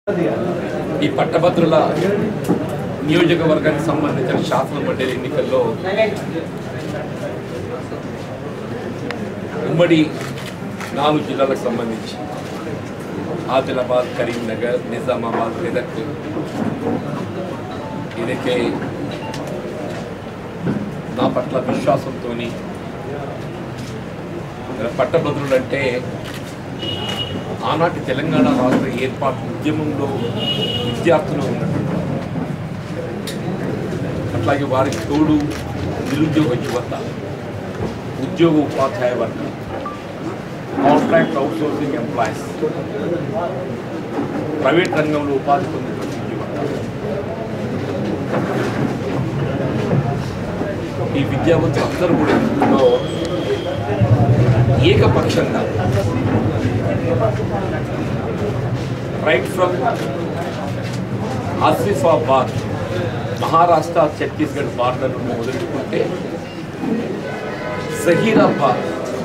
ఈ పట్టభద్రుల నియోజకవర్గానికి సంబంధించిన శాసన మండలి ఎన్నికల్లో ఉమ్మడి నాలుగు జిల్లాలకు సంబంధించి ఆదిలాబాద్ కరీంనగర్ నిజామాబాద్ మెదక్ ఏదైతే నా పట్ల విశ్వాసంతో పట్టభద్రులు అంటే ఆనాటి తెలంగాణ రాష్ట్ర ఏర్పాటు ఉద్యమంలో విద్యార్థులు ఉన్నటువంటి వారు. అట్లాగే వారికి తోడు నిరుద్యోగ యువత ఉద్యోగ ఉపాధ్యాయ వర్గం కాంట్రాక్ట్ అవుట్సోర్సింగ్ ఎంప్లాయీస్ ప్రైవేట్ రంగంలో ఉపాధి పొందినటువంటి యువత ఈ విద్యావంతులు అందరూ కూడా ఇందులో ఏకపక్షంగా right from Asifabad Maharashtra Chhattisgarh border నుండి మొదలుకుంటే జహీరాబాద్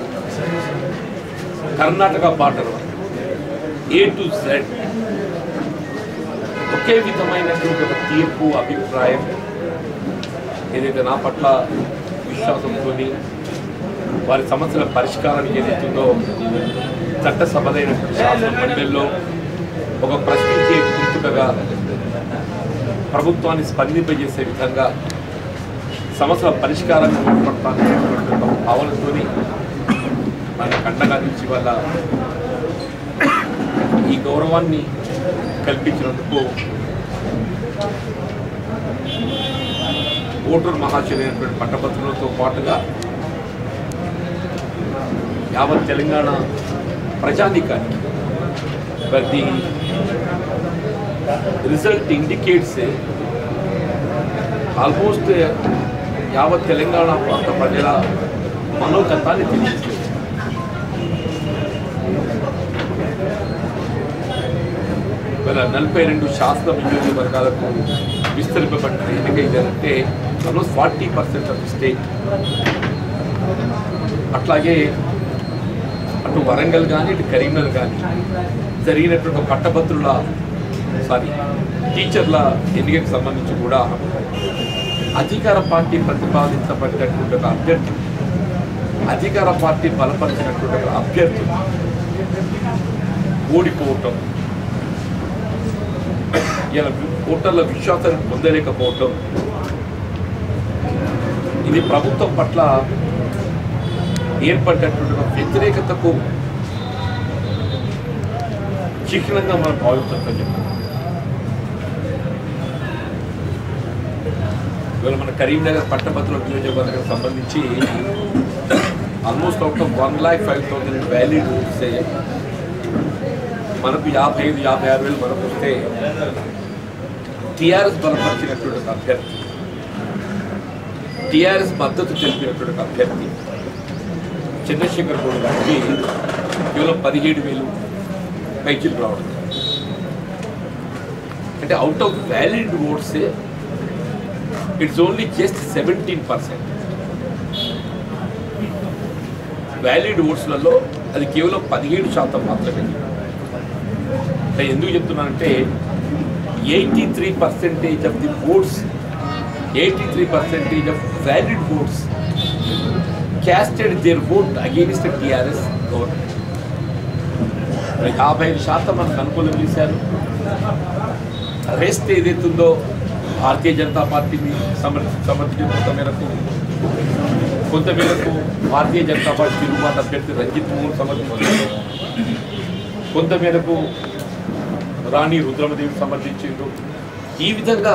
కర్ణాటక బార్డర్ వరకు ఏ టు జెడ్ ఒకే విధమైనటువంటి ఒక తీర్పు అభిప్రాయం ఏదైతే నా పట్ల విశ్వాసంతో వారి సమస్యల పరిష్కారానికి ఏదైతుందో చట్టసభలైనటువంటి శాసన మండలిలో ఒక ప్రశ్నించే గుర్తుకగా ప్రభుత్వాన్ని స్పందింపజేసే విధంగా సమస్యల పరిష్కారాన్ని తోడ్పడతాననేటువంటి ఒక భావనతో మన కండగా నుంచి వల్ల ఈ గౌరవాన్ని కల్పించినందుకు ఓటరు మహాశయులైనటువంటి పట్టభద్రులతో పాటుగా యావత్ తెలంగాణ ప్రజానికానికి but the result indicates almost యావత్ తెలంగాణ ప్రాంత ప్రజల మనోగతాన్ని తెలియజేస్తుంది ఇవాళ నలభై రెండు శాసన నియోజకవర్గాలకు విస్తరింపబడిన ఎన్నిక ఇదంటే almost forty percent of state అట్లాగే అటు వరంగల్ కానీ ఇటు కరీంనగర్ కానీ జరిగినటువంటి ఒక పట్టభద్రుల సారీ టీచర్ల ఎన్నికకు సంబంధించి కూడా అధికార పార్టీ ప్రతిపాదించబడినటువంటి ఒక అభ్యర్థి అధికార పార్టీ బలపరిచినటువంటి ఒక అభ్యర్థి ఓడిపోవటం ఇలా ఓటర్ల విశ్వాసాన్ని పొందలేకపోవటం ఇది ప్రభుత్వం పట్ల ఏర్పడినటువంటి ఒక వ్యతిరేకతకు చిహ్నంగా మనం భావించడం చెప్పాలి ఇవాళ మన కరీంనగర్ పట్టభద్రుల నియోజకవర్గానికి సంబంధించి almost out of one lakh five thousand valid votes మనకు యాభై ఐదు యాభై ఆరు వేలు మనకు వస్తే టీఆర్ఎస్ బలపరిచినటువంటి ఒక అభ్యర్థి టీఆర్ఎస్ మద్దతు తెలిపినటువంటి ఒక అభ్యర్థి చంద్రశేఖర్ గౌడ్ గారికి కేవలం పదిహేడు వేలు పైచిలు రావడం అంటే అవుట్ ఆఫ్ వ్యాలిడ్ ఓట్సే it's only just seventeen percent valid ఓట్స్లలో అది కేవలం పదిహేడు శాతం మాత్రమే అంటే ఎందుకు చెప్తున్నానంటే eighty three percentage of the votes eighty three percentage of valid votes casted their vote against TRS government యాభై ఐదు శాతం మనకు అనుకూలం చేశారు రెస్ట్ ఏదైతుందో భారతీయ జనతా పార్టీని సమర్థి సమర్థించిన కొంత మేరకు కొంత మేరకు భారతీయ జనతా పార్టీ తిరుగుబాటు అభ్యర్థి రంజిత్ మోహన్ సమర్థించారు కొంత మేరకు రాణి రుద్రమదేవి సమర్థించారు ఈ విధంగా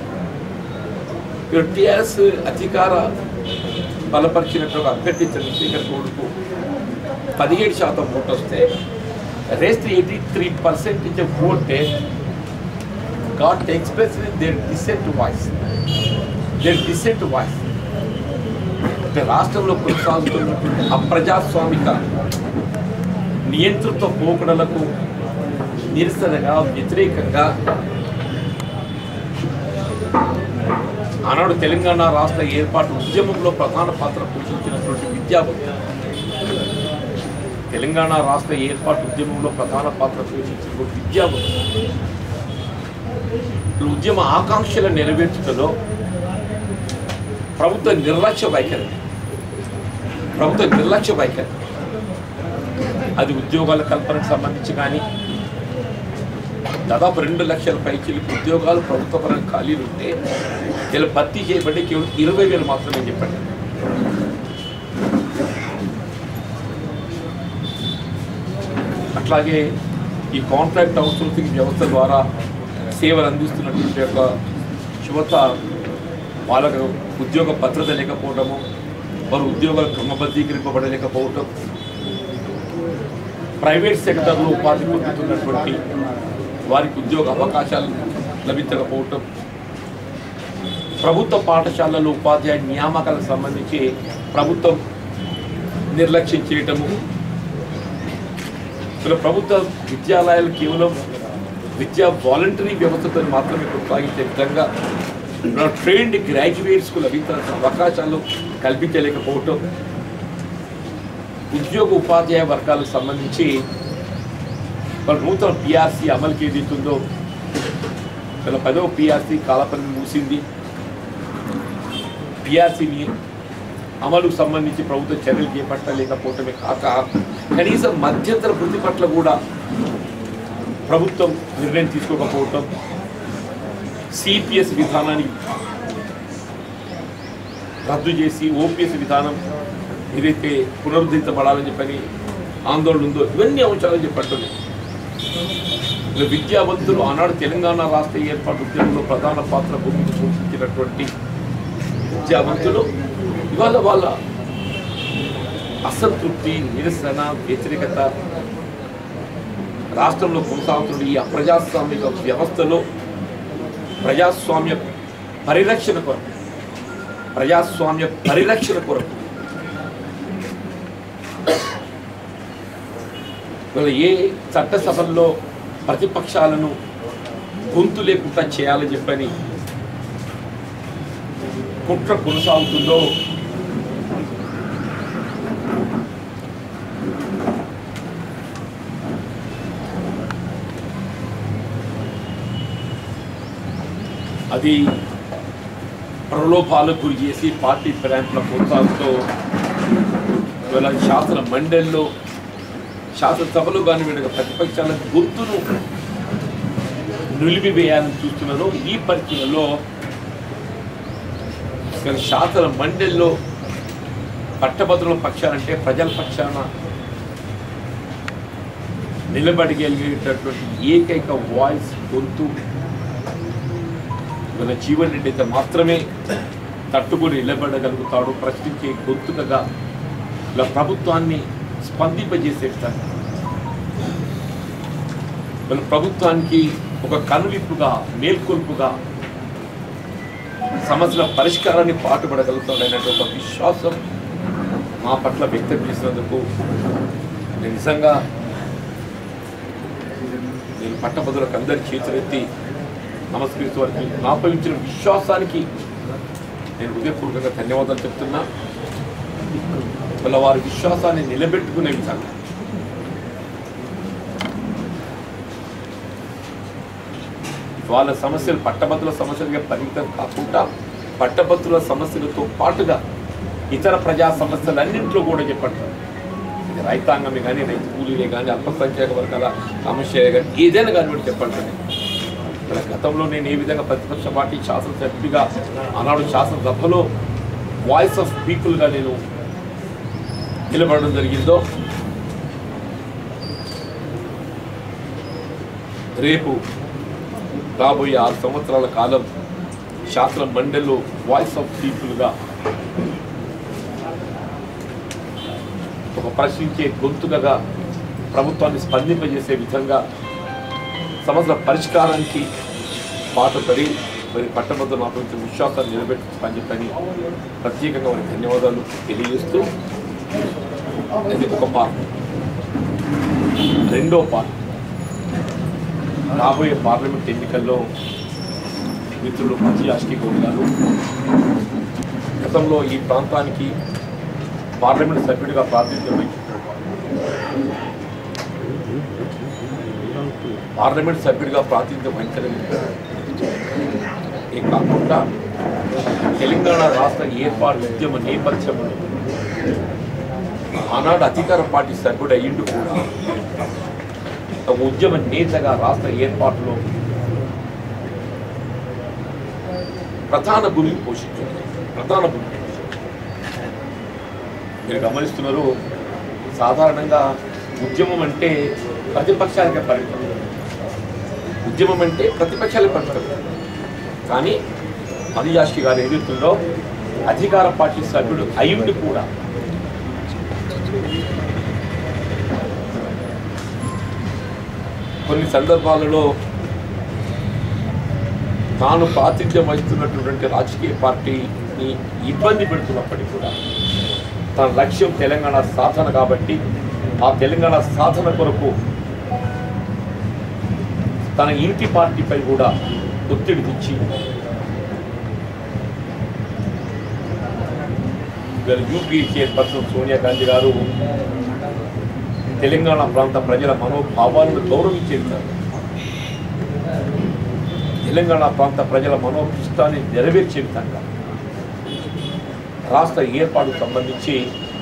టీఆర్ఎస్ అధికార బలపరిచినట్టు ఒక అభ్యర్థి చంద్రశేఖర్ గౌడ్కు పదిహేడు శాతం ఓటు వస్తే rest eighty three percentage of ఓటే got express their dissent voice their dissent voice అంటే రాష్ట్రంలో కొనసాగుతున్నటువంటి అప్రజాస్వామిక నియంతృత్వ పోకడలకు నిరసనగా వ్యతిరేకంగా ఆనాడు తెలంగాణ రాష్ట్ర ఏర్పాటు ఉద్యమంలో ప్రధాన పాత్ర పోషించినటువంటి విద్యావంతులు తెలంగాణ రాష్ట్ర ఏర్పాటు ఉద్యమంలో ప్రధాన పాత్ర పోషించినటువంటి విద్యావంతులు ఉద్యమ ఆకాంక్షల నెరవేర్చడంలో ప్రభుత్వ నిర్లక్ష్య వైఖరి ప్రభుత్వ నిర్లక్ష్య వైఖరి అది ఉద్యోగాల కల్పనకు సంబంధించి కానీ దాదాపు రెండు లక్షల పైచీలకు ఉద్యోగాలు ప్రభుత్వ పరంగా ఖాళీలు ఉంటే ఇలా భర్తీ చేయబడి కేవలం ఇరవై వేలు మాత్రమే చెప్పండి అట్లాగే ఈ కాంట్రాక్ట్ అవుట్సోర్సింగ్ వ్యవస్థ ద్వారా సేవలు అందిస్తున్నటువంటి యొక్క యువత వాళ్ళకు ఉద్యోగ భద్రత లేకపోవడము వారు ఉద్యోగాలు క్రమబద్ధీకరింపబడలేకపోవటం ప్రైవేట్ సెక్టర్లో ఉపాధి పొందుతున్నటువంటి వారికి ఉద్యోగ అవకాశాలు లభించకపోవటం ప్రభుత్వ పాఠశాలల్లో ఉపాధ్యాయ నియామకాలకు సంబంధించి ప్రభుత్వం నిర్లక్ష్యం చేయటము ఇలా ప్రభుత్వ విద్యాలయాలు కేవలం విద్యా వాలంటరీ వ్యవస్థతో మాత్రమే కొనసాగించే విధంగా ట్రైన్డ్ గ్రాడ్యుయేట్స్కు లభించాల్సిన అవకాశాలు కల్పించలేకపోవటం ఉద్యోగ ఉపాధ్యాయ వర్గాలకు సంబంధించి వాళ్ళ నూతన పిఆర్సీ అమలుకి ఏదైతుందో ఇలా పదవ పిఆర్సీ కాలపరిమి మూసింది పిఆర్సీని అమలుకు సంబంధించి ప్రభుత్వ చర్యలు చేపట్టలేకపోవటమే కాక కనీసం మధ్యంతర వృత్తి పట్ల కూడా ప్రభుత్వం నిర్ణయం తీసుకోకపోవటం సిపిఎస్ విధానాన్ని రద్దు చేసి ఓపీఎస్ విధానం ఏదైతే పునరుద్ధరించబడాలని చెప్పని ఆందోళన ఉందో ఇవన్నీ అంశాలు చెప్పట్టున్నాయి ఇలా విద్యావంతులు ఆనాడు తెలంగాణ రాష్ట్ర ఏర్పాటు ఉద్యమంలో ప్రధాన పాత్ర భూమికి పోషించినటువంటి విద్యావంతులు ఇవాళ వాళ్ళ అసంతృప్తి నిరసన వ్యతిరేకత రాష్ట్రంలో కొనసాగుతున్న ఈ అప్రజాస్వామిక వ్యవస్థలో ప్రజాస్వామ్య పరిరక్షణ కొరకు ప్రజాస్వామ్య పరిరక్షణ కొరకు ఇవాళ ఏ చట్టసభల్లో ప్రతిపక్షాలను గొంతు లేకుండా చేయాలని చెప్పని కుట్ర కొనసాగుతుందో అది ప్రలోభాలకు గురి చేసి పార్టీ ఫిరాయింపుల ప్రోత్సాహంతో ఇవాళ శాసన మండలిలో శాసనసభలో కానీ వీళ్ళ ప్రతిపక్షాల గొంతును నిలిపివేయాలని చూస్తున్నారో ఈ పరిస్థితుల్లో ఇక్కడ శాసన మండలిలో పట్టభద్రుల పక్షాలంటే ప్రజల పక్షాన నిలబడగలిగేటటువంటి ఏకైక వాయిస్ గొంతు మన జీవన్ రెడ్డి అయితే మాత్రమే తట్టుకొని నిలబడగలుగుతాడు ప్రశ్నించే గొంతుకగా ఇలా ప్రభుత్వాన్ని స్పందింపజేసే విధంగా మన ప్రభుత్వానికి ఒక కనువిప్పుగా మేల్కొల్పుగా సమస్యల పరిష్కారాన్ని పాటుపడగలుగుతాడనే ఒక విశ్వాసం మా పట్ల వ్యక్తం చేసినందుకు నేను నిజంగా నేను పట్టభద్రులకు అందరి చేతులెత్తి నమస్కరిస్తూ వారికి నాపై ఉంచిన విశ్వాసానికి నేను హృదయపూర్వకంగా ధన్యవాదాలు చెప్తున్నా వాళ్ళ వారి విశ్వాసాన్ని నిలబెట్టుకునే విధంగా వాళ్ళ సమస్యలు పట్టభద్రుల సమస్యలుగా పరిమితం కాకుండా పట్టభద్రుల సమస్యలతో పాటుగా ఇతర ప్రజా సమస్యలన్నింటిలో కూడా చెప్పండి ఇది రైతాంగమే కానీ రైతు కూలీలే కానీ అల్పసంఖ్యాక వర్గాల సమస్య కానీ ఏదైనా కానీ మీరు చెప్పండి ఇక్కడ గతంలో నేను ఏ విధంగా ప్రతిపక్ష పార్టీ శాసనసభ్యుడిగా ఆనాడు శాసనసభలో వాయిస్ ఆఫ్ పీపుల్గా నేను నిలబడడం జరిగిందో రేపు రాబోయే ఆరు సంవత్సరాల కాలం శాసన మండలిలో వాయిస్ ఆఫ్ పీపుల్గా ఒక ప్రశ్నించే గొంతుకగా ప్రభుత్వాన్ని స్పందింపజేసే విధంగా సమస్యల పరిష్కారానికి పాటుపడి మరి పట్టభద్రులు మాకు ఇచ్చిన విశ్వాసాన్ని నిలబెట్టుకుని చెప్పని ప్రత్యేకంగా వారికి ధన్యవాదాలు తెలియజేస్తూ ఇది ఒక పార్ట్ రెండో పార్ట్ రాబోయే పార్లమెంట్ ఎన్నికల్లో మిత్రులు మంచి ఆస్కి గౌడ్ గారు గతంలో ఈ ప్రాంతానికి పార్లమెంట్ సభ్యుడిగా ప్రాతినిధ్యం వహించారు పార్లమెంట్ సభ్యుడిగా ప్రాతినిధ్యం వహించడం ఏ కాకుండా తెలంగాణ రాష్ట్ర ఏర్పాటు ఉద్యమ నేపథ్యంలో ఆనాడు అధికార పార్టీ సభ్యుడు అయ్యిండు కూడా ఒక ఉద్యమ నేతగా రాష్ట్ర ఏర్పాటులో ప్రధాన భూమికి పోషించింది ప్రధాన భూమికి పోషించింది మీరు గమనిస్తున్నారు సాధారణంగా ఉద్యమం అంటే ప్రతిపక్షాలకే పరిమితం ఉద్యమం అంటే ప్రతిపక్షాలే పరిమితం కానీ మదియాష్కి గారు ఏదైతుందో అధికార పార్టీ సభ్యుడు అయ్యుండి కూడా కొన్ని సందర్భాలలో తాను ప్రాతిథ్యం వహిస్తున్నటువంటి రాజకీయ పార్టీని ఇబ్బంది పెడుతున్నప్పటికీ కూడా తన లక్ష్యం తెలంగాణ సాధన కాబట్టి ఆ తెలంగాణ సాధన కొరకు తన ఇంటి పార్టీపై కూడా ఒత్తిడి తెచ్చి ఇవాళ యూపీ చైర్పర్సన్ సోనియా గాంధీ గారు తెలంగాణ ప్రాంత ప్రజల మనోభావాలను గౌరవించే విధంగా తెలంగాణ ప్రాంత ప్రజల మనోభిష్టాన్ని నెరవేర్చే విధంగా రాష్ట్ర ఏర్పాటుకు సంబంధించి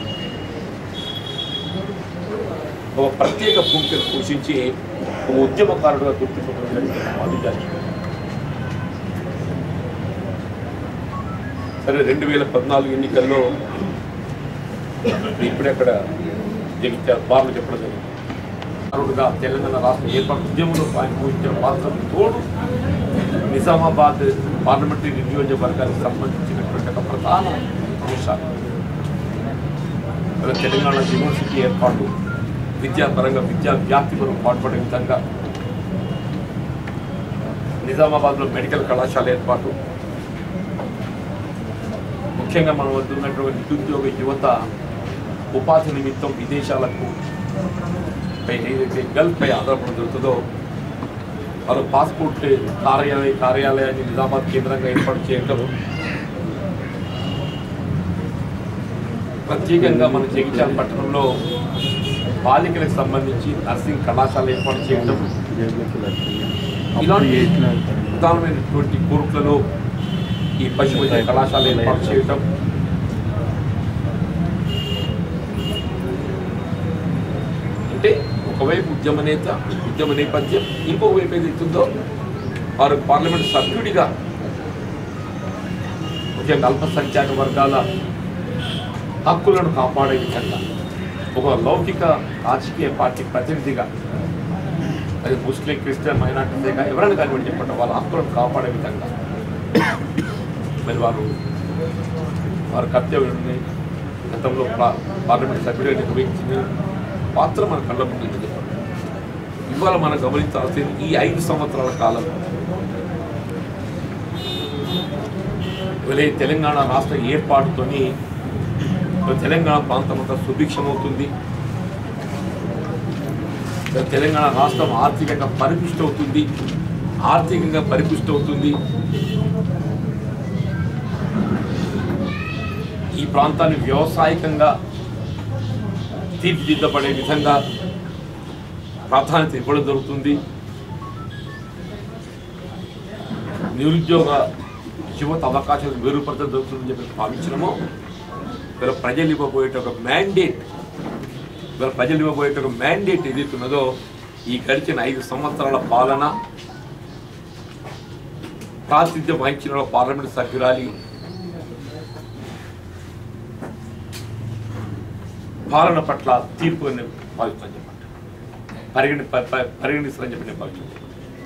ఒక ప్రత్యేక భూమికను పోషించి ఒక ఉద్యమకారుడుగా గుర్తింపు సరే రెండు వేల పద్నాలుగు ఎన్నికల్లో ఇప్పుడే అక్కడ జగిత్యాల బార్లు చెప్పడం జరిగింది కారుడుగా తెలంగాణ రాష్ట్ర ఏర్పాటు ఉద్యమంలో ఆయన పోషించిన పాత్ర తోడు నిజామాబాద్ పార్లమెంటరీ నియోజకవర్గానికి సంబంధించినటువంటి ఒక ప్రధాన అంశాలు ఇలా తెలంగాణ యూనివర్సిటీ ఏర్పాటు విద్యాపరంగా విద్యా వ్యాప్తి కొరకు పాటుపడే విధంగా నిజామాబాద్లో మెడికల్ కళాశాల ఏర్పాటు ముఖ్యంగా మన వద్ద ఉన్నటువంటి నిరుద్యోగ యువత ఉపాధి నిమిత్తం విదేశాలకు పై ఏదైతే గల్ఫ్ పై ఆధారపడి జరుగుతుందో వారు పాస్పోర్ట్ కార్యాలయ కార్యాలయాన్ని నిజామాబాద్ కేంద్రంగా ఏర్పాటు చేయటం ప్రత్యేకంగా మన జగిత్యాల పట్టణంలో బాలికలకు సంబంధించి నర్సింగ్ కళాశాల ఏర్పాటు చేయటం ఇలాంటి ప్రధానమైనటువంటి కోర్టులలో ఈ పశు వైద్య కళాశాల ఏర్పాటు చేయటం అంటే ఒకవైపు ఉద్యమ నేత ఉద్యమ నేపథ్యం ఇంకొక వైపు ఏదైతుందో వారు పార్లమెంట్ సభ్యుడిగా ముఖ్యంగా అల్పసంఖ్యాక వర్గాల హక్కులను కాపాడే విధంగా ఒక లౌకిక రాజకీయ పార్టీ ప్రతినిధిగా అది ముస్లిం క్రిస్టియన్ మైనార్టీగా ఎవరైనా కానివ్వండి చెప్పండి వాళ్ళ హక్కులను కాపాడే విధంగా మరి వారు వారి కర్తవ్యాన్ని గతంలో పా- పార్లమెంట్ సభ్యుడిగా నిర్వహించిన పాత్ర మన కళ్ళ ముందు ఉంది. ఇవాళ మనం గమనించాల్సింది ఈ ఐదు సంవత్సరాల కాలం ఇవాళ ఈ తెలంగాణ రాష్ట్ర ఏర్పాటుతోని ఇవాళ తెలంగాణ ప్రాంతం అంతా సుభిక్షమవుతుంది ఇవాళ తెలంగాణ రాష్ట్రం ఆర్థికంగా పరిపుష్టి అవుతుంది ఆర్థికంగా పరిపుష్టి అవుతుంది ఈ ప్రాంతాన్ని వ్యవసాయకంగా తీర్చిదిద్దబడే విధంగా ప్రాధాన్యత ఇవ్వడం జరుగుతుంది నిరుద్యోగ యువత అవకాశాలు మెరుగుపరచడం జరుగుతుందని చెప్పి భావించడము వీళ్ళ ప్రజలు ఇవ్వబోయే ఒక మ్యాండేట్ వీళ్ళ ప్రజలు ఇవ్వబోయే ఒక మ్యాండేట్ ఏదైతున్నదో ఈ గడిచిన ఐదు సంవత్సరాల పాలన ప్రాతినిధ్యం వహించిన పార్లమెంట్ సభ్యురాలి పాలన పట్ల తీర్పు అని భావిస్తాను చెప్పండి పరిగణి ప- ప- పరిగణిస్తారని చెప్పి నేను భావిస్తాను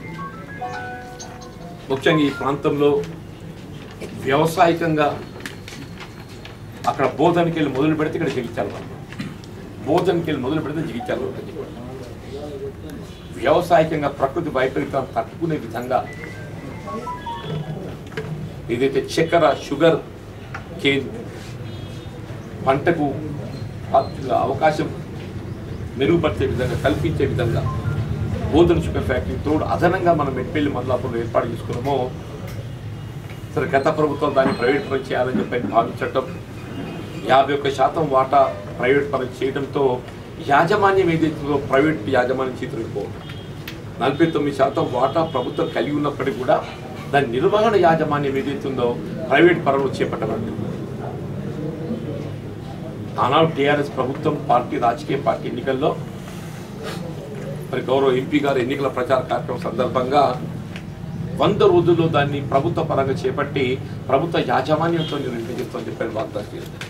ముఖ్యంగా ఈ ప్రాంతంలో వ్యవసాయకంగా అక్కడ బోధనకి వెళ్ళి మొదలు పెడితే ఇక్కడ జగిత్యాల వాళ్ళు బోధనకి వెళ్ళి మొదలు పెడితే జగిత్యాల వాళ్ళు అని చెప్పారు. వ్యవసాయకంగా ప్రకృతి వైపరీత్యాన్ని తట్టుకునే విధంగా ఏదైతే చక్కెర షుగర్ కేన్ పంటకు ఆ- అవకాశం మెరుగుపరిచే విధంగా కల్పించే విధంగా బోధన షుగర్ ఫ్యాక్టరీ తోడు అదనంగా మనం మెట్పల్లి మల్లాపూర్లో ఏర్పాటు చేసుకున్నామో సరే గత ప్రభుత్వం దాన్ని ప్రైవేట్ పరం చేయాలని చెప్పి భావించటం యాభై ఒక్క శాతం వాటా ప్రైవేట్ పరం చేయడంతో యాజమాన్యం ఏదైతుందో ప్రైవేట్ యాజమాన్యం చేతులకు నలభై తొమ్మిది శాతం వాటా ప్రభుత్వం కలిగి ఉన్నప్పటికీ కూడా దాని నిర్వహణ యాజమాన్యం ఏదైతుందో ప్రైవేట్ పరంలో చేపట్టబడింది ఆనాడు టీఆర్ఎస్ ప్రభుత్వం పార్టీ రాజకీయ పార్టీ ఎన్నికల్లో మరి గౌరవ ఎంపీ గారు ఎన్నికల ప్రచార కార్యక్రమం సందర్భంగా వంద రోజుల్లో దాన్ని ప్రభుత్వ పరంగా చేపట్టి ప్రభుత్వ యాజమాన్యంతో నిర్వహిస్తామని చెప్పారు వాగ్దానం చేశారు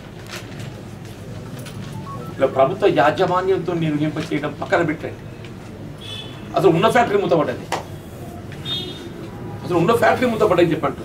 ఇలా ప్రభుత్వ యాజమాన్యంతో నిర్వహింప చేయడం పక్కన పెట్టండి అసలు ఉన్న ఫ్యాక్టరీ మూతపడ్డది అసలు ఉన్న ఫ్యాక్టరీ మూతపడ్డని చెప్పంటారు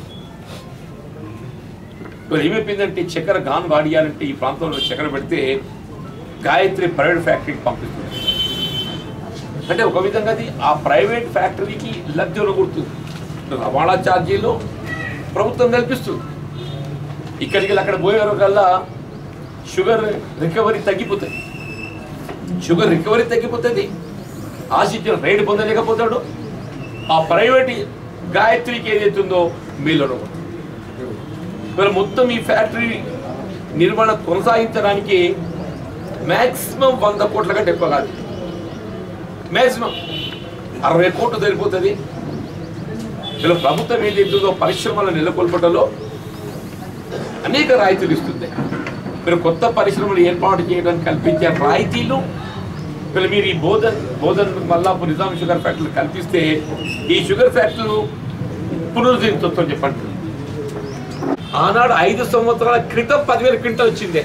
ఇప్పుడు ఏమైపోయిందంటే చక్కెర గాను వాడియాలంటే ఈ ప్రాంతంలో చక్కెర పెడితే గాయత్రి ప్రైవేట్ ఫ్యాక్టరీకి పంపిస్తుంది అంటే ఒక విధంగా అది ఆ ప్రైవేట్ ఫ్యాక్టరీకి లబ్ధి గుర్తుంది రవాణా ఛార్జీలు ప్రభుత్వం కల్పిస్తుంది ఇక్కడికి వెళ్ళి అక్కడ పోయే కల్లా షుగర్ రికవరీ తగ్గిపోతుంది షుగర్ రికవరీ తగ్గిపోతుంది ఆశించిన రైడ్ పొందలేకపోతాడు ఆ ప్రైవేట్ గాయత్రికి ఏదైతుందో మీలో మరి మొత్తం ఈ ఫ్యాక్టరీ నిర్వహణ కొనసాగించడానికి మ్యాక్సిమం వంద కోట్ల కంటే ఎక్కువ కాదు మ్యాక్సిమం అరవై కోట్లు సరిపోతుంది ఇలా ప్రభుత్వం ఏది ఇస్తుందో పరిశ్రమల నెలకొల్పటలో అనేక రాయితీలు ఇస్తుంది మీరు కొత్త పరిశ్రమలు ఏర్పాటు చేయడానికి కల్పించే రాయితీలు వీళ్ళు మీరు ఈ బోధన్ బోధన్ మల్లాపూర్ నిజాం షుగర్ ఫ్యాక్టరీలు కల్పిస్తే ఈ షుగర్ ఫ్యాక్టరీలు పునరుద్ధరించొచ్చని చెప్పండి ఆనాడు ఐదు సంవత్సరాల క్రితం పదివేల క్వింటల్ వచ్చిందే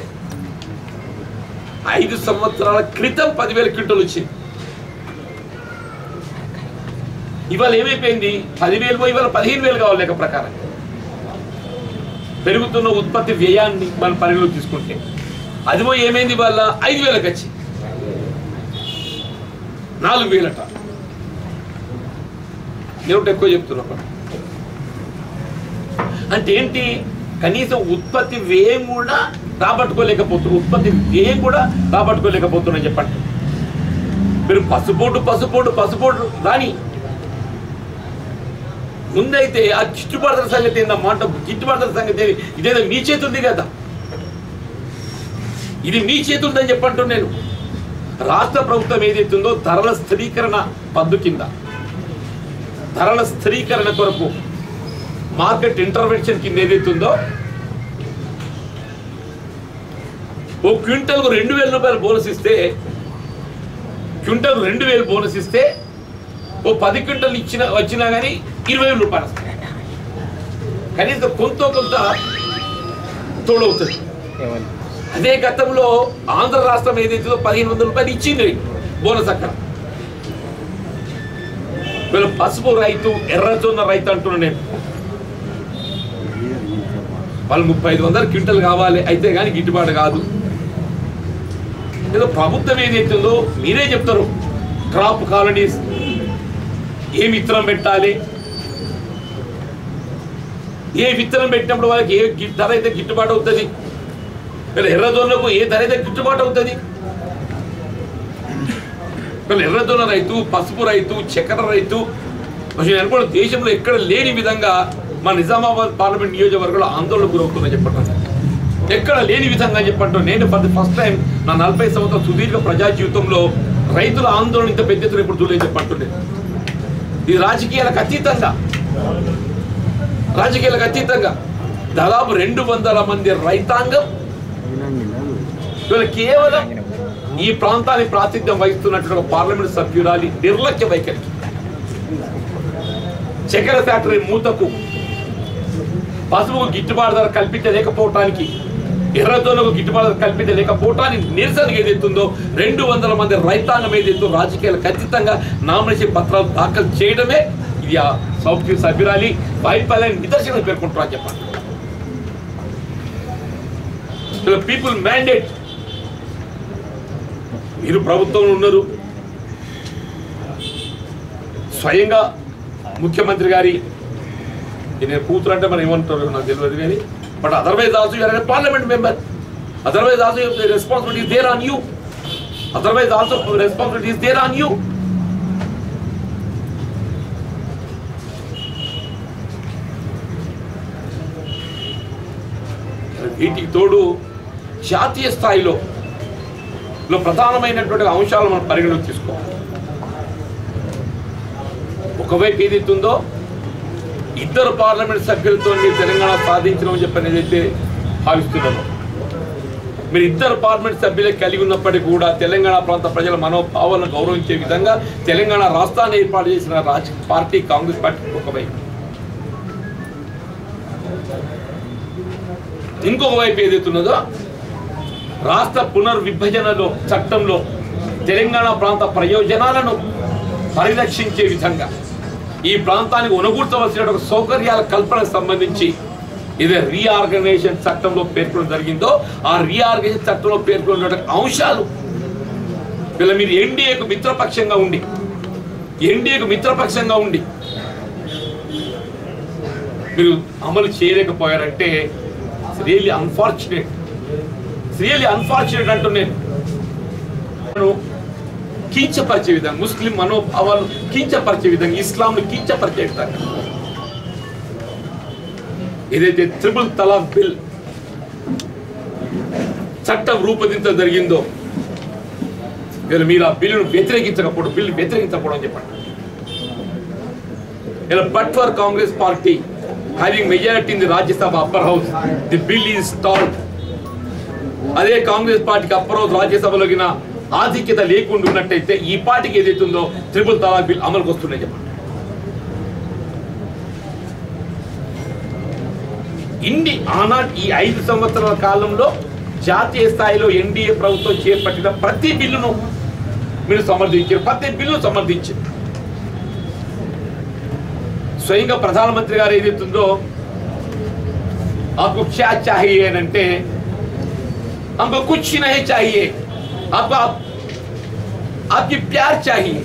ఐదు సంవత్సరాల క్రితం పదివేల క్వింటల్ వచ్చింది ఇవాళ ఏమైపోయింది పదివేలు పోయి ఇవాళ పదిహేను వేలు కావాలి లెక్క ప్రకారం పెరుగుతున్న ఉత్పత్తి వ్యయాన్ని మనం పరిగణలోకి తీసుకుంటే అది పోయి ఏమైంది ఇవాళ ఐదు వేలకు వచ్చి నాలుగు వేలట నేను ఎక్కువ చెప్తున్నా అంటే ఏంటి కనీసం ఉత్పత్తి వ్యయం కూడా రాబట్టుకోలేకపోతున్నారు ఉత్పత్తి వ్యయం కూడా రాబట్టుకోలేకపోతున్నారని చెప్పండి మీరు పసుపోటు పసుపోటు పసుపోటు రాని ముందైతే ఆ గిట్టుబాటు ధర సంగతి ఏందమ్మా అంటే గిట్టుబాటు ధర సంగతి ఏంది? ఇదేదో మీ చేతుంది కదా ఇది మీ చేతుందని చెప్పంటూ నేను రాష్ట్ర ప్రభుత్వం ఏదైతుందో ధరల స్థిరీకరణ పద్దు కింద ధరల స్థిరీకరణ కొరకు మార్కెట్ ఇంటర్వెన్షన్ కింద ఏదైతుందో ఓ క్వింటల్కు రెండు వేల రూపాయలు బోనస్ ఇస్తే క్వింటల్ రెండు వేలు బోనస్ ఇస్తే ఓ పది క్వింటల్ ఇచ్చిన వచ్చినా కానీ ఇరవై వేల రూపాయలు వస్తాయి కనీసం కొంత కొంత తోడవుతుంది అదే గతంలో ఆంధ్ర రాష్ట్రం ఏదైతుందో పదిహేను వందల రూపాయలు ఇచ్చింది బోనస్ అక్కడ వీళ్ళు పసుపు రైతు ఎర్రజొన్న రైతు అంటున్నాను నేను వాళ్ళు ముప్పై ఐదు వందల క్వింటల్ కావాలి అయితే కానీ గిట్టుబాటు కాదు ఏదో ప్రభుత్వం ఏదైతుందో మీరే చెప్తారు క్రాప్ కాలనీస్ ఏ విత్తనం పెట్టాలి ఏ విత్తనం పెట్టినప్పుడు వాళ్ళకి ఏ గి- ధర అయితే గిట్టుబాటు అవుతుంది ఇక్కడ ఎర్రజొన్నకు ఏ ధర అయితే గిట్టుబాటు అవుతుంది ఇక్కడ ఎర్రజొన్న రైతు పసుపు రైతు చక్కెర రైతు అసలు నేను అనుకోవడం దేశంలో ఎక్కడ లేని విధంగా మా నిజామాబాద్ పార్లమెంట్ నియోజకవర్గంలో ఆందోళన గురవుతుందని చెప్పటం ఎక్కడ లేని విధంగా చెప్పంటాం నేను ఫస్ట్ టైం నా నలభై సంవత్సరాల సుదీర్ఘ ప్రజా జీవితంలో రైతుల ఆందోళన ఇంత పెద్ద ఎత్తున ఇప్పుడు చూడలేదు చెప్పంటుండే ఇది రాజకీయాలకు అతీతంగా రాజకీయాలకు అతీతంగా దాదాపు రెండు వందల మంది రైతాంగం ఇవాళ కేవలం ఈ ప్రాంతానికి ప్రాతిథ్యం వహిస్తున్నటువంటి ఒక పార్లమెంట్ సభ్యురాలి నిర్లక్ష్య వైఖరి చక్కెర ఫ్యాక్టరీ మూతకు పసుపుకు గిట్టుబాటు ధర కల్పించలేకపోవటానికి ఎర్రతోనకు గిట్టుబాటు ధర కల్పించలేకపోవటానికి నిరసన ఏదైతుందో రెండు వందల మంది రైతాంగం ఏదైతుందో రాజకీయాలకు ఖచ్చితంగా నామినేషన్ పత్రాలు దాఖలు చేయడమే ఇది ఆ సౌఖ్య సభ్యురాలి వైఫల్యాన్ని నిదర్శనం పేర్కొంటున్నా చెప్పండి పీపుల్ మ్యాండేట్ మీరు ప్రభుత్వంలో ఉన్నారు స్వయంగా ముఖ్యమంత్రి గారి నేను కూతురు అంటే మనం ఏమంటారు నాకు తెలియదు కానీ but otherwise also you are parliament member otherwise also responsibility there on you otherwise also responsibility there on you వీటికి తోడు జాతీయ స్థాయిలో లో ప్రధానమైనటువంటి అంశాలు మనం పరిగణలోకి తీసుకోవాలి ఒకవైపు ఏదైతుందో ఇద్దరు పార్లమెంట్ సభ్యులతో మీరు తెలంగాణ సాధించడం చెప్పని ఏదైతే భావిస్తున్నారో మీరు ఇద్దరు పార్లమెంట్ సభ్యులే కలిగి ఉన్నప్పటికీ కూడా తెలంగాణ ప్రాంత ప్రజల మనోభావాలను గౌరవించే విధంగా తెలంగాణ రాష్ట్రాన్ని ఏర్పాటు చేసిన రాజ పార్టీ కాంగ్రెస్ పార్టీ ఒకవైపు ఇంకొక వైపు ఏదైతున్నదో రాష్ట్ర పునర్విభజనలో చట్టంలో తెలంగాణ ప్రాంత ప్రయోజనాలను పరిరక్షించే విధంగా ఈ ప్రాంతానికి ఉనగూర్చవలసిన ఒక సౌకర్యాల కల్పనకు సంబంధించి ఇది రీఆర్గనైజేషన్ చట్టంలో పేర్కొనడం జరిగిందో ఆ రీఆర్గనైజేషన్ చట్టంలో పేర్కొన్న అంశాలు వీళ్ళ మీరు ఎన్డీఏకు మిత్రపక్షంగా ఉండి ఎన్డీఏకు మిత్రపక్షంగా ఉండి మీరు అమలు చేయలేకపోయారంటే రియల్లీ అన్ఫార్చునేట్ రియల్లీ అన్ఫార్చునేట్ అంటూ నేను నేను కించపరిచే విధంగా ముస్లిం మనోభావాలు కించపరిచే విధంగా ఇస్లాంను కించపరిచే విధంగా ఏదైతే త్రిపుల్ తలాక్ బిల్ చట్టం రూపొందించడం జరిగిందో ఇలా మీరు ఆ బిల్లును వ్యతిరేకించకపోవడం బిల్లు వ్యతిరేకించకపోవడం అని చెప్పండి ఇలా but for Congress party having majority in the Rajya Sabha upper house the bill is stalled అదే కాంగ్రెస్ పార్టీకి అప్పర్ హౌస్ రాజ్యసభలోకిన ఆధిక్యత లేకుండా ఉన్నట్టయితే ఈ పార్టీకి ఏదైతే ఉందో త్రిపుల్ తలాక్ బిల్ అమలుకు వస్తున్నాయి చెప్పండి ఇండి ఆనాటి ఈ ఐదు సంవత్సరాల కాలంలో జాతీయ స్థాయిలో ఎన్డీఏ ప్రభుత్వం చేపట్టిన ప్రతి బిల్లును మీరు సమర్థించారు ప్రతి బిల్లును సమర్థించారు స్వయంగా ప్రధానమంత్రి గారు ఏదైతుందో आपको क्या चाहिए అని అంటే हमको कुछ नहीं चाहिए आपको आप, आपकी प्यार चाहिए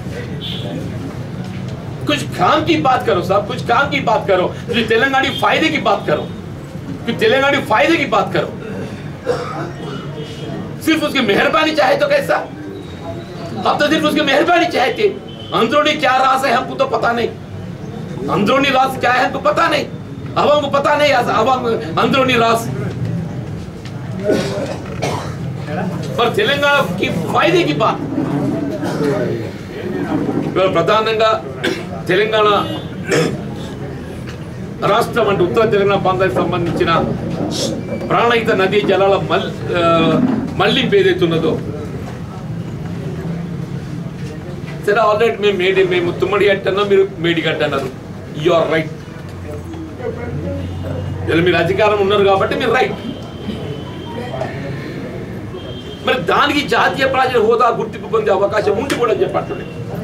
कुछ काम की बात करो साहब कुछ काम की बात करो जो तेलंगानी फायदे की बात करो कि तेलंगानी फायदे की बात करो सिर्फ उसकी मेहरबानी चाहे तो कैसा अब तो सिर्फ उसकी मेहरबानी चाहते अंदरूनी क्या राज है हमको तो पता नहीं अंदरूनी राज क्या है हमको पता नहीं अब हमको पता नहीं अब हम अंदरूनी राज पर तेलंगाना की फायदे की बात ఇవాళ ప్రధానంగా తెలంగాణ రాష్ట్రం అంటే ఉత్తర తెలంగాణ ప్రాంతానికి సంబంధించిన ప్రాణహిత నదీ జలాల మల్ ఆ, మళ్లింపు ఏదైతే ఉన్నదో సరే ఆల్రెడీ మేము మేడి మేము తుమ్మడి గట్టన్నాం మీరు మేడి గట్ట అన్నారు యు ఆర్ రైట్ ఇలా మీరు అధికారం ఉన్నారు కాబట్టి మీరు రైట్ మరి దానికి జాతీయ ప్రాజెక్ట్ హోదా గుర్తింపు పొందే అవకాశం ఉండి కూడా చెప్పండి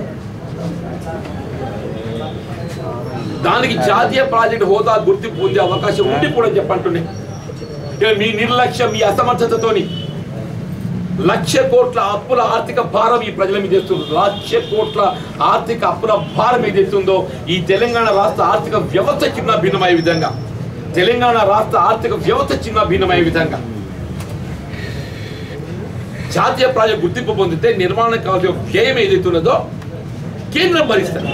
దానికి జాతీయ ప్రాజెక్ట్ హోదా గుర్తింపు పొందే అవకాశం ఉండి కూడా చెప్పంటున్నాయి ఇక మీ నిర్లక్ష్యం మీ అసమర్థతతోని లక్ష కోట్ల అప్పుల ఆర్థిక భారం ఈ ప్రజల మీద తెస్తుంది లక్ష కోట్ల ఆర్థిక అప్పుల భారం మీద తెస్తుందో ఈ తెలంగాణ రాష్ట్ర ఆర్థిక వ్యవస్థ చిన్న భిన్నమయ్యే విధంగా తెలంగాణ రాష్ట్ర ఆర్థిక వ్యవస్థ చిన్న భిన్నమయ్యే విధంగా జాతీయ ప్రాజెక్ట్ గుర్తింపు పొందితే నిర్మాణం కావాల్సిన వ్యయం ఏదైతే ఉన్నదో కేంద్రం భరిస్తారు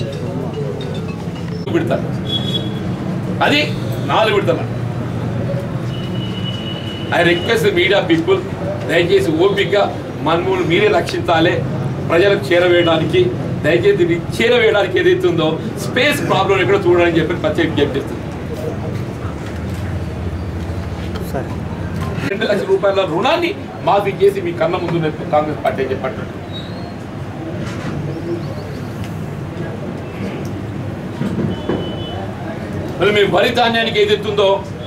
విడతారు అది నాలుగు విడతలు ఐ రిక్వెస్ట్ మీడియా పీపుల్ దయచేసి ఓపికగా మనములు మీరే రక్షించాలి ప్రజలకు చేరవేయడానికి దయచేసి దీన్ని చేరవేయడానికి ఏదైతే ఉందో స్పేస్ ప్రాబ్లం ఎక్కడ చూడాలని చెప్పి ప్రత్యేక విజ్ఞప్తి చేస్తుంది సరే రెండు లక్షల రూపాయల రుణాన్ని మాఫీ చేసి మీ కన్న ముందు నిలిపి కాంగ్రెస్ పార్టీ చెప్పట్టు మరి మీ వరి ధాన్యానికి ఏదైతుందో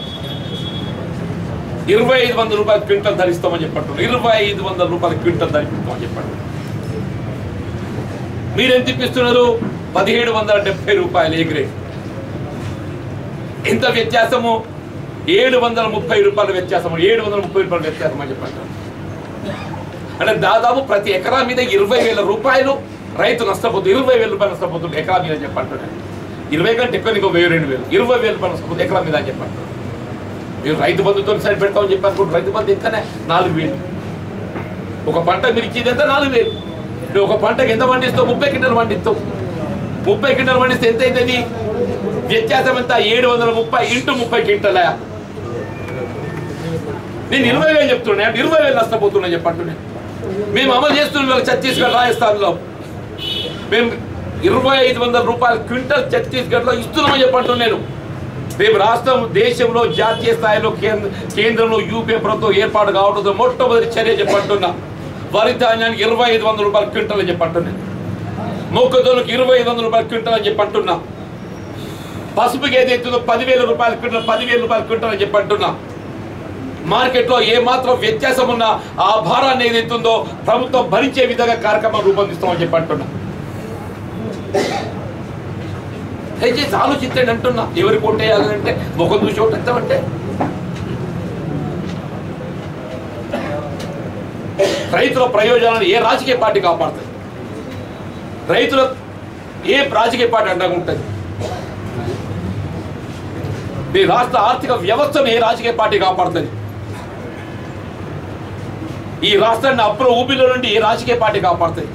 ఇరవై ఐదు వందల రూపాయల క్వింటల్ ధరిస్తామని చెప్పట్టు ఇరవై ఐదు వందల రూపాయల క్వింటల్ ధరిస్తామని చెప్పండి మీరు ఎంత ఇప్పిస్తున్నారు పదిహేడు వందల డెబ్బై రూపాయలు ఏ గ్రేడ్ ఎంత వ్యత్యాసము ఏడు వందల ముప్పై రూపాయల వ్యత్యాసం ఏడు వందల ముప్పై రూపాయల వ్యత్యాసం అని చెప్పండి అంటే దాదాపు ప్రతి ఎకరా మీద ఇరవై వేల రూపాయలు రైతు నష్టపోతుంది ఇరవై వేల రూపాయలు నష్టపోతుంది ఎకరా మీద అని చెప్పంటున్నాను ఇరవై కంటే ఎక్కువ ఇంకో వెయ్యి రెండు వేలు ఇరవై వేల రూపాయలు నష్టపోతుంది ఎకరా మీద అని చెప్పండి మీరు రైతు బంధుతో సైడ్ పెడతామని చెప్పారు కూడా రైతు బంధు ఎంతనే నాలుగు వేలు ఒక పంట మీరు ఇచ్చేది ఎంత నాలుగు వేలు నువ్వు ఒక పంటకి ఎంత పండిస్తావు ముప్పై క్వింటల్ పండిస్తావు ముప్పై క్వింటల్ పండిస్తే ఎంత అవుతుంది వ్యత్యాసం ఎంత ఏడు వందల ముప్పై ఇంటూ ముప్పై క్వింటలా నేను ఇరవై వేలు చెప్తున్నా ఇరవై వేలు నష్టపోతున్నా చెప్పంటున్నా మేము అమలు చేస్తున్నాం ఇవాళ ఛత్తీస్గఢ్ రాజస్థాన్లో మేము ఇరవై ఐదు వందల రూపాయల క్వింటల్ ఛత్తీస్గఢ్లో ఇస్తున్నామని చెప్పంటున్నాను నేను రేపు రాష్ట్రం దేశంలో జాతీయ స్థాయిలో కేంద్ర కేంద్రంలో యూపీఏ ప్రభుత్వం ఏర్పాటు కావడంతో మొట్టమొదటి చర్య చెప్పంటున్నా వరి ధాన్యానికి ఇరవై ఐదు వందల రూపాయల క్వింటల్ అని చెప్పంటున్నాను మొక్కజొన్నకు ఇరవై ఐదు వందల రూపాయల క్వింటల్ అని చెప్పంటున్నా పసుపుకి ఏదైతుందో పదివేల రూపాయల క్వింటల్ పదివేల రూపాయల క్వింటల్ అని చెప్పంటున్నా మార్కెట్లో ఏ మాత్రం వ్యత్యాసం ఉన్నా ఆ భారాన్ని ఏదైతుందో ప్రభుత్వం భరించే విధంగా కార్యక్రమం రూపొందిస్తామని చెప్పంటున్నా దయచేసి ఆలోచించండి అంటున్నా ఎవరి కొట్టేయాలంటే ముఖం చూసి ఓటేస్తామంటే రైతుల ప్రయోజనాలను ఏ రాజకీయ పార్టీ కాపాడుతుంది రైతుల ఏ రాజకీయ పార్టీ అండగా ఉంటుంది ఈ రాష్ట్ర ఆర్థిక వ్యవస్థను ఏ రాజకీయ పార్టీ కాపాడుతుంది ఈ రాష్ట్రాన్ని అప్పుల ఊబిలో నుండి ఏ రాజకీయ పార్టీ కాపాడుతుంది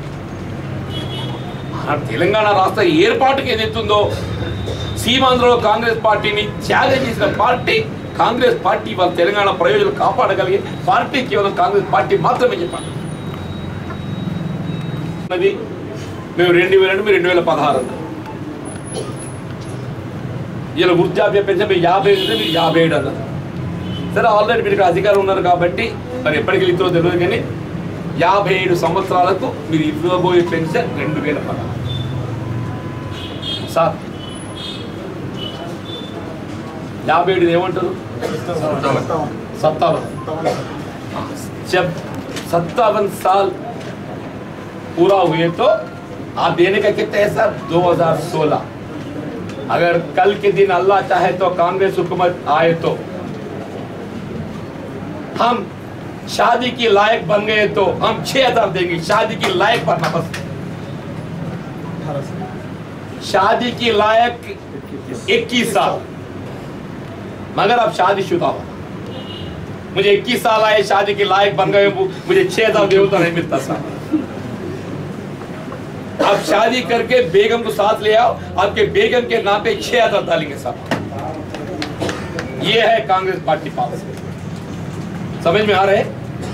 మన తెలంగాణ రాష్ట్ర ఏర్పాటుకి ఏదైతుందో సీమాంధ్రలో కాంగ్రెస్ పార్టీని త్యాగం చేసిన పార్టీ కాంగ్రెస్ పార్టీ వాళ్ళ తెలంగాణ ప్రయోజనాలు కాపాడగలిగే పార్టీ కేవలం కాంగ్రెస్ పార్టీ మాత్రమే చెప్పాలి అది మేము రెండు వేల రెండు మీరు రెండు వేల పదహారు అన్నారు. ఇలా వృద్ధాప్య పెన్షన్ మీరు యాభై ఏడు అంటే మీరు యాభై ఏడు అన్నారు సరే ఆల్రెడీ మీరు ఇక్కడ అధికారం ఉన్నారు కాబట్టి మరి ఎప్పటికి ఇస్తారో తెలియదు కానీ యాభై ఏడు సంవత్సరాలకు మీరు ఇవ్వబోయే పెన్షన్ రెండు వేల పదహారు సార్ యాభై ఏడు ఏమంటారు सत्तावन जब सत्तावन साल पूरा हुए तो आप देने का कितना है सर 2016 अगर कल के दिन अल्लाह चाहे तो कांग्रेस हुकूमत आए तो हम शादी की लायक बन गए तो हम छह हजार देंगे शादी की लायक बनना बस शादी की लायक 21 साल मगर अब शादीशुदा हो मुझे 21 साल आए शादी के लायक बन गए मु- मुझे छह हजार देवता नहीं मिलता सर आप शादी करके बेगम को साथ ले आओ आपके बेगम के नाम पे छह हजार डालेंगे साहब ये है कांग्रेस पार्टी पॉलिसी समझ में आ रहे हैं?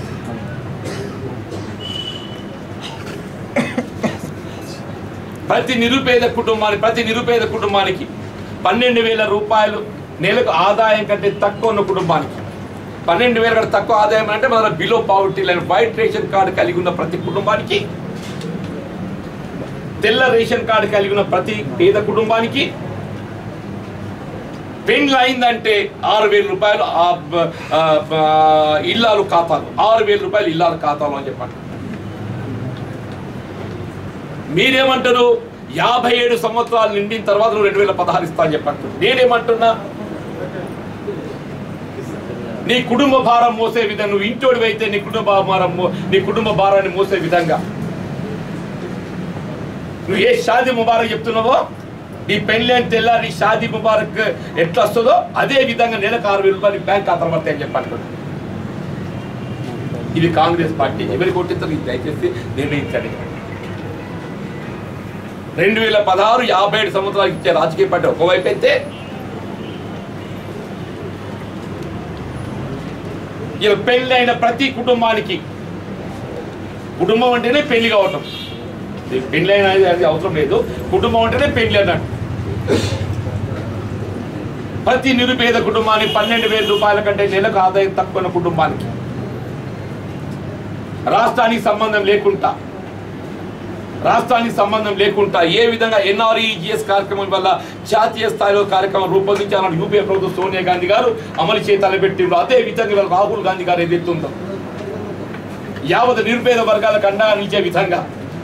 ప్రతి నిరుపేద కుటుంబానికి ప్రతి నిరుపేద కుటుంబానికి పన్నెండు వేల రూపాయలు నెలకు ఆదాయం కంటే తక్కువ ఉన్న కుటుంబానికి పన్నెండు వేల కంటే తక్కువ ఆదాయం అంటే మన below poverty line white ration card కలిగి ఉన్న ప్రతి కుటుంబానికి తెల్ల రేషన్ కార్డు కలిగి ఉన్న ప్రతి పేద కుటుంబానికి పెండ్లు అయిందంటే ఆరు వేల రూపాయలు ఆ బ- ఆ బ- ఇల్లాలు ఖాతాలు ఆరు వేల రూపాయలు ఇల్లాలు ఖాతాలు అని చెప్పండి మీరేమంటారు యాభై ఏడు సంవత్సరాలు నిండిన తర్వాత నువ్వు రెండు వేల పదహారు ఇస్తా అని చెప్పండి నేనేమంటున్నా నీ కుటుంబ భారం మోసే విధంగా నువ్వు ఇంటోడివి అయితే నీ కుటుంబ భారం మో- నీ కుటుంబ భారాన్ని మోసే విధంగా నువ్వు ఏ షాదీ ముబారక్ చెప్తున్నావో నీ పెళ్లి అని తెల్లారి షాదీ ముబారక్ ఎట్లా వస్తుందో అదే విధంగా నెలకు ఆరు వేల రూపాయలు బ్యాంక్ ఖాతాలు పడతాయి అని చెప్పండి ఇది కాంగ్రెస్ పార్టీ ఎవరికి కొట్టిస్తారు ఇది దయచేసి నిర్ణయించండి రెండు వేల పదహారు యాభై ఏడు సంవత్సరాలకు ఇచ్చే రాజకీయ పార్టీ ఒకవైపు అయితే ఇలా పెళ్లి అయిన ప్రతి కుటుంబానికి కుటుంబం అంటేనే పెళ్లి కావటం ఇది పెళ్లి అయిన అది అవసరం లేదు కుటుంబం అంటేనే పెళ్లి అన్నట్టు ప్రతి నిరుపేద కుటుంబానికి పన్నెండు వేల రూపాయల కంటే నెలకు ఆదాయం తక్కువ ఉన్న కుటుంబానికి రాష్ట్రానికి సంబంధం లేకుండా రాష్ట్రానికి సంబంధం లేకుండా ఏ విధంగా ఎన్ఆర్ఈజిఎస్ కార్యక్రమం వల్ల జాతీయ స్థాయిలో కార్యక్రమం రూపొందించి అన్నాడు యూపీఏ ప్రభుత్వం సోనియా గాంధీ గారు అమలు చేయి తలపెట్టిండ్రు అదే విధంగా ఇవాళ రాహుల్ గాంధీ గారు ఏదైతుందో యావత్ నిరుపేద వర్గాలకు అండగా నిలిచే విధంగా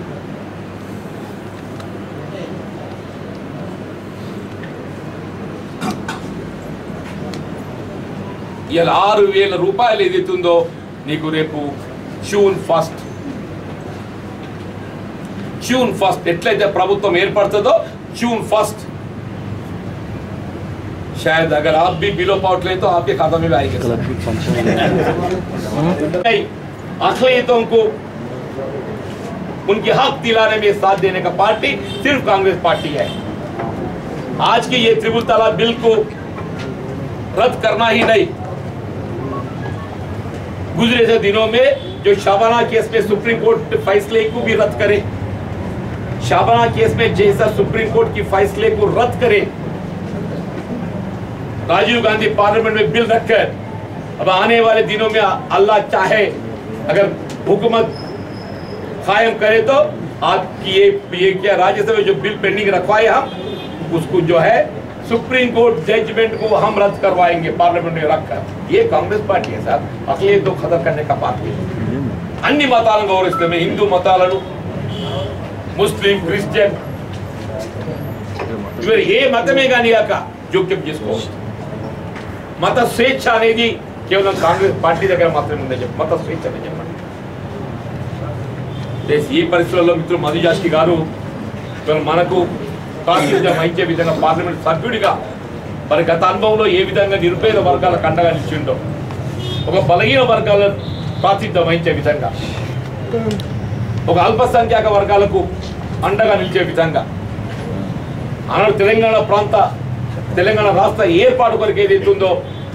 ఇలా ఆరు వేల రూపాయలు ఏదైతుందో నీకు రేపు జూన్ ఫస్ట్ जून फर्स्ट ఎట్లయితే ప్రభుత్వం ఏర్పడుతుందో जून फर्स्ट शायद अगर आप भी बिलो पाउट ले तो आपके खाता में भी आएगा सर। नहीं, अखिलियतों को उनके हक दिलाने में साथ देने का पार्टी सिर्फ कांग्रेस पार्टी है आज की ये त्रिपुल तलाक बिल को रद्द करना ही नहीं गुजरे से दिनों में जो शाबाना केस पे सुप्रीम कोर्ट फैसले को भी रद्द करे शाबाना केस में जैसा सुप्रीम कोर्ट की फैसले को रद्द करे राजीव गांधी पार्लियामेंट में बिल रखकर अब आने वाले दिनों में अल्लाह चाहे अगर हुकूमत कायम करे तो आपकी ये ये क्या राज्यसभा में जो बिल पेंडिंग रखवाए हम उसको जो है सुप्रीम कोर्ट जजमेंट को हम रद्द करवाएंगे पार्लियामेंट में रखकर ये कांग्रेस पार्टी है साहब अखिलेश तो खत्म करने का पार्टी है అన్ని మతాలను గౌరవిస్తామే హిందూ మతాలను ముస్లిం క్రిస్టియన్ ఇవరు ఏ మతమే కానీ కాక జోక్యం చేసుకోవచ్చు మత స్వేచ్ఛ అనేది కేవలం కాంగ్రెస్ పార్టీ దగ్గర మాత్రమే ఉందని చెప్పి మత స్వేచ్ఛ అని చెప్పండి దేశ ఈ పరిస్థితుల్లో మిత్రులు మధుజాస్తి గారు ఇవాళ మనకు ప్రాతినిధ్యం వహించే విధంగా పార్లమెంట్ సభ్యుడిగా మరి గత అనుభవంలో ఏ విధంగా నిరుపేద వర్గాలకు అండగా నిలిచిండో ఒక బలహీన వర్గాల ప్రాతినిధ్యం వహించే విధంగా ఒక అల్పసంఖ్యాక వర్గాలకు అండగా నిలిచే విధంగా ఆనాడు తెలంగాణ ప్రాంత తెలంగాణ రాష్ట్ర ఏర్పాటు కొరకు ఏదైతే ఉందో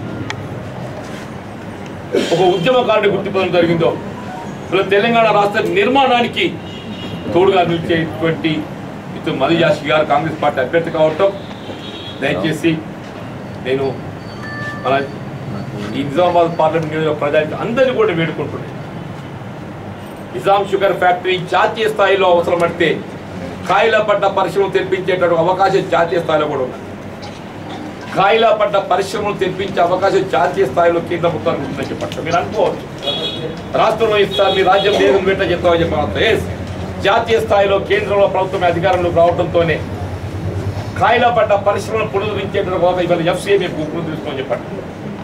ఒక ఉద్యమకారుని గుర్తింపడం జరిగిందో ఇలా తెలంగాణ రాష్ట్ర నిర్మాణానికి తోడుగా నిలిచేటువంటి ఇటు మధుజాషి గారు కాంగ్రెస్ పార్టీ అభ్యర్థి కావటం దయచేసి నేను మన ఈ నిజామాబాద్ పార్లమెంట్ నియోజక ప్రజలకు అందరినీ కూడా వేడుకుంటున్నాను నిజాం షుగర్ ఫ్యాక్టరీ జాతీయ స్థాయిలో అవసరమైతే కాయల పడ్డ పరిశ్రమలు తెప్పించేటటువంటి అవకాశం జాతీయ స్థాయిలో కూడా ఉంది కాయల పడ్డ పరిశ్రమలు తెప్పించే అవకాశం జాతీయ స్థాయిలో కేంద్ర ప్రభుత్వానికి ఉందని చెప్పండి మీరు అనుకోవచ్చు రాష్ట్రంలో ఇస్తారు మీ రాజ్యం లేదు వెంట చెప్తామని చెప్పాలి ఎస్ జాతీయ స్థాయిలో కేంద్రంలో ప్రభుత్వం అధికారంలోకి రావడంతోనే కాయల పడ్డ పరిశ్రమలు పునరుద్ధరించేటువంటి ఒక ఇవాళ ఎఫ్సీఏ మీకు పునరుద్ధరించుకోమని చెప్పండి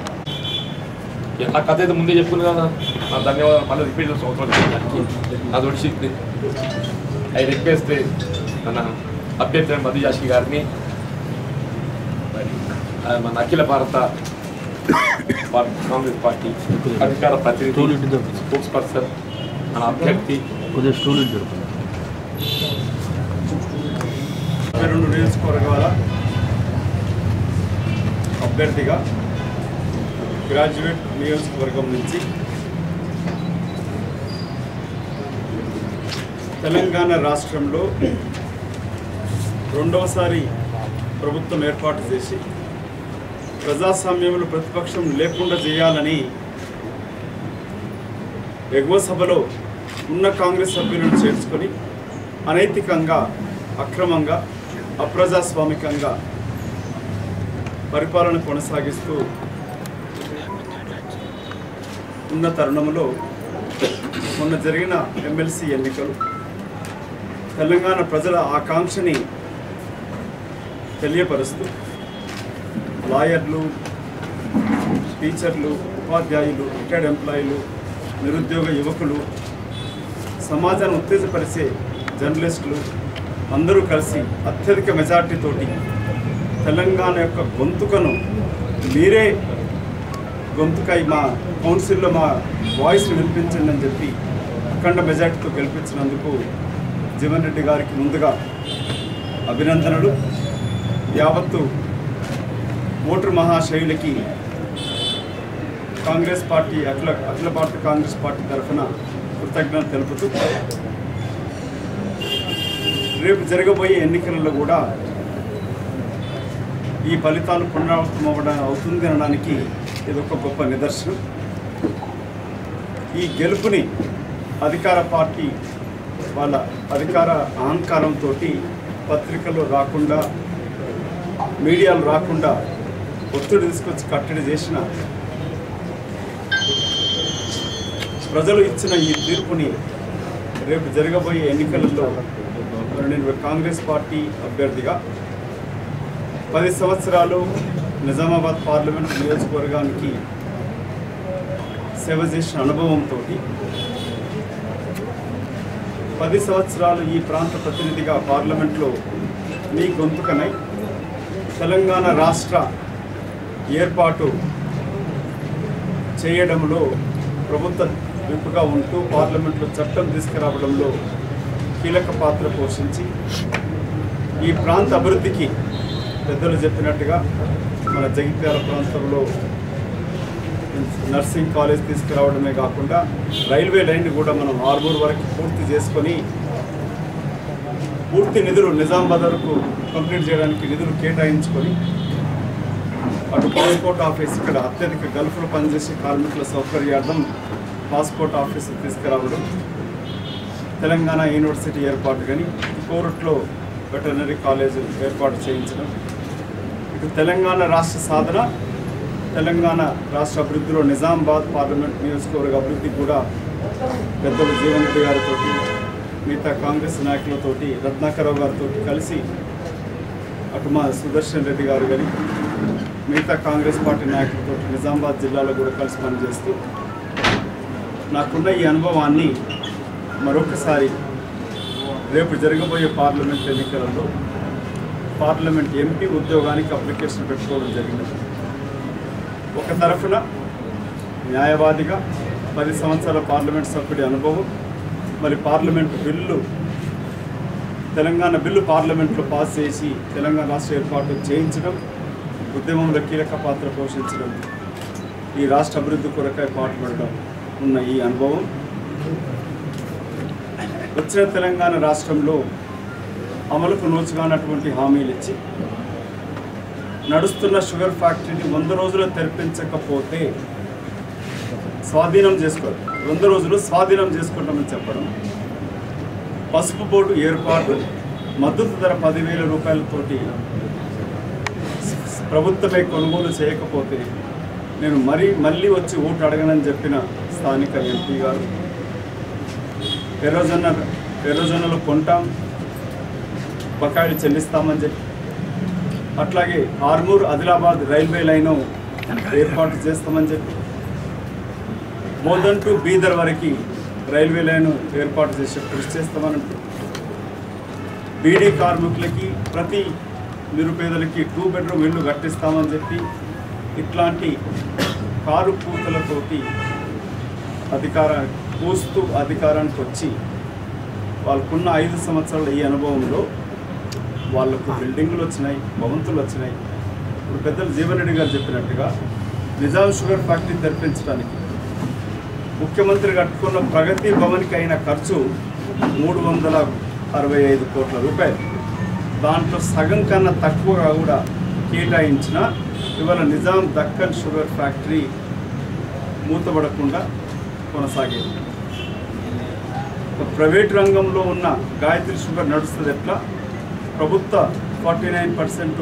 నా కథ అయితే ముందే చెప్పుకున్నా కదా నా ధన్యవాదాలు మళ్ళీ రిపీట్ చేసిన అవసరం లేదు అది ఒడిచింది ఐ రిక్వెస్ట్ మన అభ్యర్థి మధుజాషి గారిని మరి, ఆ, మన అఖిల భారత పా- కాంగ్రెస్ పార్టీ అధికార ప్రతినిధి స్పోక్స్ పర్సన్ మన అభ్యర్థి కొద్దిగా స్టూల్ జరుగుతుంది ఇరవై రెండు నియోజకవర్గాల అభ్యర్థిగా గ్రాడ్యుయేట్ నియోజకవర్గం నుంచి తెలంగాణ రాష్ట్రంలో రెండవసారి ప్రభుత్వం ఏర్పాటు చేసి ప్రజాస్వామ్యంలో ప్రతిపక్షం లేకుండా చేయాలని ఎగువ సభలో ఉన్న కాంగ్రెస్ సభ్యులను చేర్చుకొని అనైతికంగా అక్రమంగా అప్రజాస్వామికంగా పరిపాలన కొనసాగిస్తూ ఉన్న తరుణంలో మొన్న జరిగిన ఎమ్మెల్సీ ఎన్నికలు తెలంగాణ ప్రజల ఆకాంక్షని తెలియపరుస్తూ లాయర్లు టీచర్లు ఉపాధ్యాయులు రిటైర్డ్ ఎంప్లాయీలు నిరుద్యోగ యువకులు సమాజాన్ని ఉత్తేజపరిచే జర్నలిస్టులు అందరూ కలిసి అత్యధిక మెజార్టీతోటి తెలంగాణ యొక్క గొంతుకను మీరే గొంతుకై మా కౌన్సిల్లో మా వాయిస్ని వినిపించండి అని చెప్పి అఖండ మెజార్టీతో గెలిపించినందుకు జీవన్ రెడ్డి గారికి ముందుగా అభినందనలు యావత్తు ఓటర్ మహాశైలికి కాంగ్రెస్ పార్టీ అఖిల అఖిల భారత కాంగ్రెస్ పార్టీ తరఫున కృతజ్ఞత తెలుపుతూ రేపు జరగబోయే ఎన్నికలలో కూడా ఈ ఫలితాలు పునరావృతం అవ్వడం అవుతుంది అనడానికి ఇది ఒక గొప్ప నిదర్శనం ఈ గెలుపుని అధికార పార్టీ వాళ్ళ అధికార అహంకారంతో పత్రికలు రాకుండా మీడియాలు రాకుండా ఒత్తిడి తీసుకొచ్చి కట్టడి చేసిన ప్రజలు ఇచ్చిన ఈ తీర్పుని రేపు జరగబోయే ఎన్నికలలో మరి నేను కాంగ్రెస్ పార్టీ అభ్యర్థిగా పది సంవత్సరాలు నిజామాబాద్ పార్లమెంట్ నియోజకవర్గానికి సేవ చేసిన అనుభవంతో పది సంవత్సరాలు ఈ ప్రాంత ప్రతినిధిగా పార్లమెంట్లో మీ గొంతుకనై తెలంగాణ రాష్ట్ర ఏర్పాటు చేయడంలో ప్రభుత్వ విప్పుగా ఉంటూ పార్లమెంట్లో చట్టం తీసుకురావడంలో కీలక పాత్ర పోషించి ఈ ప్రాంత అభివృద్ధికి పెద్దలు చెప్పినట్టుగా మన జగిత్యాల ప్రాంతంలో నర్సింగ్ కాలేజ్ తీసుకురావడమే కాకుండా రైల్వే లైన్ కూడా మనం ఆర్మూర్ వరకు పూర్తి చేసుకొని పూర్తి నిధులు నిజామాబాద్ వరకు కంప్లీట్ చేయడానికి నిధులు కేటాయించుకొని అటు పాస్పోర్ట్ ఆఫీస్ ఇక్కడ అత్యధిక గల్ఫ్లో పనిచేసే కార్మికుల సౌకర్యార్థం పాస్పోర్ట్ ఆఫీస్ తీసుకురావడం తెలంగాణ యూనివర్సిటీ ఏర్పాటు కానీ కోరుట్లో వెటర్నరీ కాలేజ్ ఏర్పాటు చేయించడం ఇటు తెలంగాణ రాష్ట్ర సాధన తెలంగాణ రాష్ట్ర అభివృద్ధిలో నిజామాబాద్ పార్లమెంట్ నియోజకవర్గ అభివృద్ధి కూడా పెద్దలు జీవన్ రెడ్డి గారితో మిగతా కాంగ్రెస్ నాయకులతోటి రత్నాకరరావు గారితో కలిసి అటు మా సుదర్శన్ రెడ్డి గారు కానీ మిగతా కాంగ్రెస్ పార్టీ నాయకులతో నిజామాబాద్ జిల్లాలో కూడా కలిసి పనిచేస్తూ నాకున్న ఈ అనుభవాన్ని మరొకసారి రేపు జరగబోయే పార్లమెంట్ ఎన్నికలలో పార్లమెంట్ ఎంపీ ఉద్యోగానికి అప్లికేషన్ పెట్టుకోవడం జరిగింది ఒక తరఫున న్యాయవాదిగా పది సంవత్సరాల పార్లమెంట్ సభ్యుడి అనుభవం మరి పార్లమెంట్ బిల్లు తెలంగాణ బిల్లు పార్లమెంట్లో పాస్ చేసి తెలంగాణ రాష్ట్ర ఏర్పాటు చేయించడం ఉద్యమంలో కీలక పాత్ర పోషించడం ఈ రాష్ట్ర అభివృద్ధి కొరకై పాటుపడడం ఉన్న ఈ అనుభవం వచ్చిన తెలంగాణ రాష్ట్రంలో అమలుకు నోచుగానటువంటి హామీలు ఇచ్చి నడుస్తున్న షుగర్ ఫ్యాక్టరీని వంద రోజులు తెరిపించకపోతే స్వాధీనం చేసుకోవాలి వంద రోజులు స్వాధీనం చేసుకుంటామని చెప్పడం పసుపు బోర్డు ఏర్పాటు మద్దతు ధర పదివేల రూపాయలతోటి ప్రభుత్వమే కొనుగోలు చేయకపోతే నేను మరీ మళ్ళీ వచ్చి ఓటు అడగనని చెప్పిన స్థానిక ఎంపీ గారు ఎర్రజొన్న ఎర్రజొన్నలు కొంటాం బకాయిలు చెల్లిస్తామని చెప్పి అట్లాగే ఆర్మూర్ ఆదిలాబాద్ రైల్వే లైను ఏర్పాటు చేస్తామని చెప్పి మోదన్ టు బీదర్ వరకు రైల్వే లైన్ ఏర్పాటు చేసే కృషి చేస్తామని బీడీ కార్మికులకి ప్రతి నిరుపేదలకి టూ బెడ్రూమ్ ఇల్లు కట్టిస్తామని చెప్పి ఇట్లాంటి కారు పూతలతోటి అధికార పూస్తూ అధికారానికి వచ్చి వాళ్ళకున్న ఐదు సంవత్సరాల ఈ అనుభవంలో వాళ్ళకు బిల్డింగులు వచ్చినాయి భవంతులు వచ్చినాయి ఇప్పుడు పెద్దలు జీవన్ రెడ్డి గారు చెప్పినట్టుగా నిజాం షుగర్ ఫ్యాక్టరీ తెరిపించడానికి ముఖ్యమంత్రి కట్టుకున్న ప్రగతి భవన్కి అయిన ఖర్చు మూడు వందల అరవై ఐదు కోట్ల రూపాయలు దాంట్లో సగం కన్నా తక్కువగా కూడా కేటాయించిన ఇవాళ నిజాం దక్కన్ షుగర్ ఫ్యాక్టరీ మూతపడకుండా కొనసాగేది ప్రైవేట్ రంగంలో ఉన్న గాయత్రి షుగర్ నడుస్తుంది ఎట్లా ప్రభుత్వ ఫార్టీ నైన్ పర్సెంట్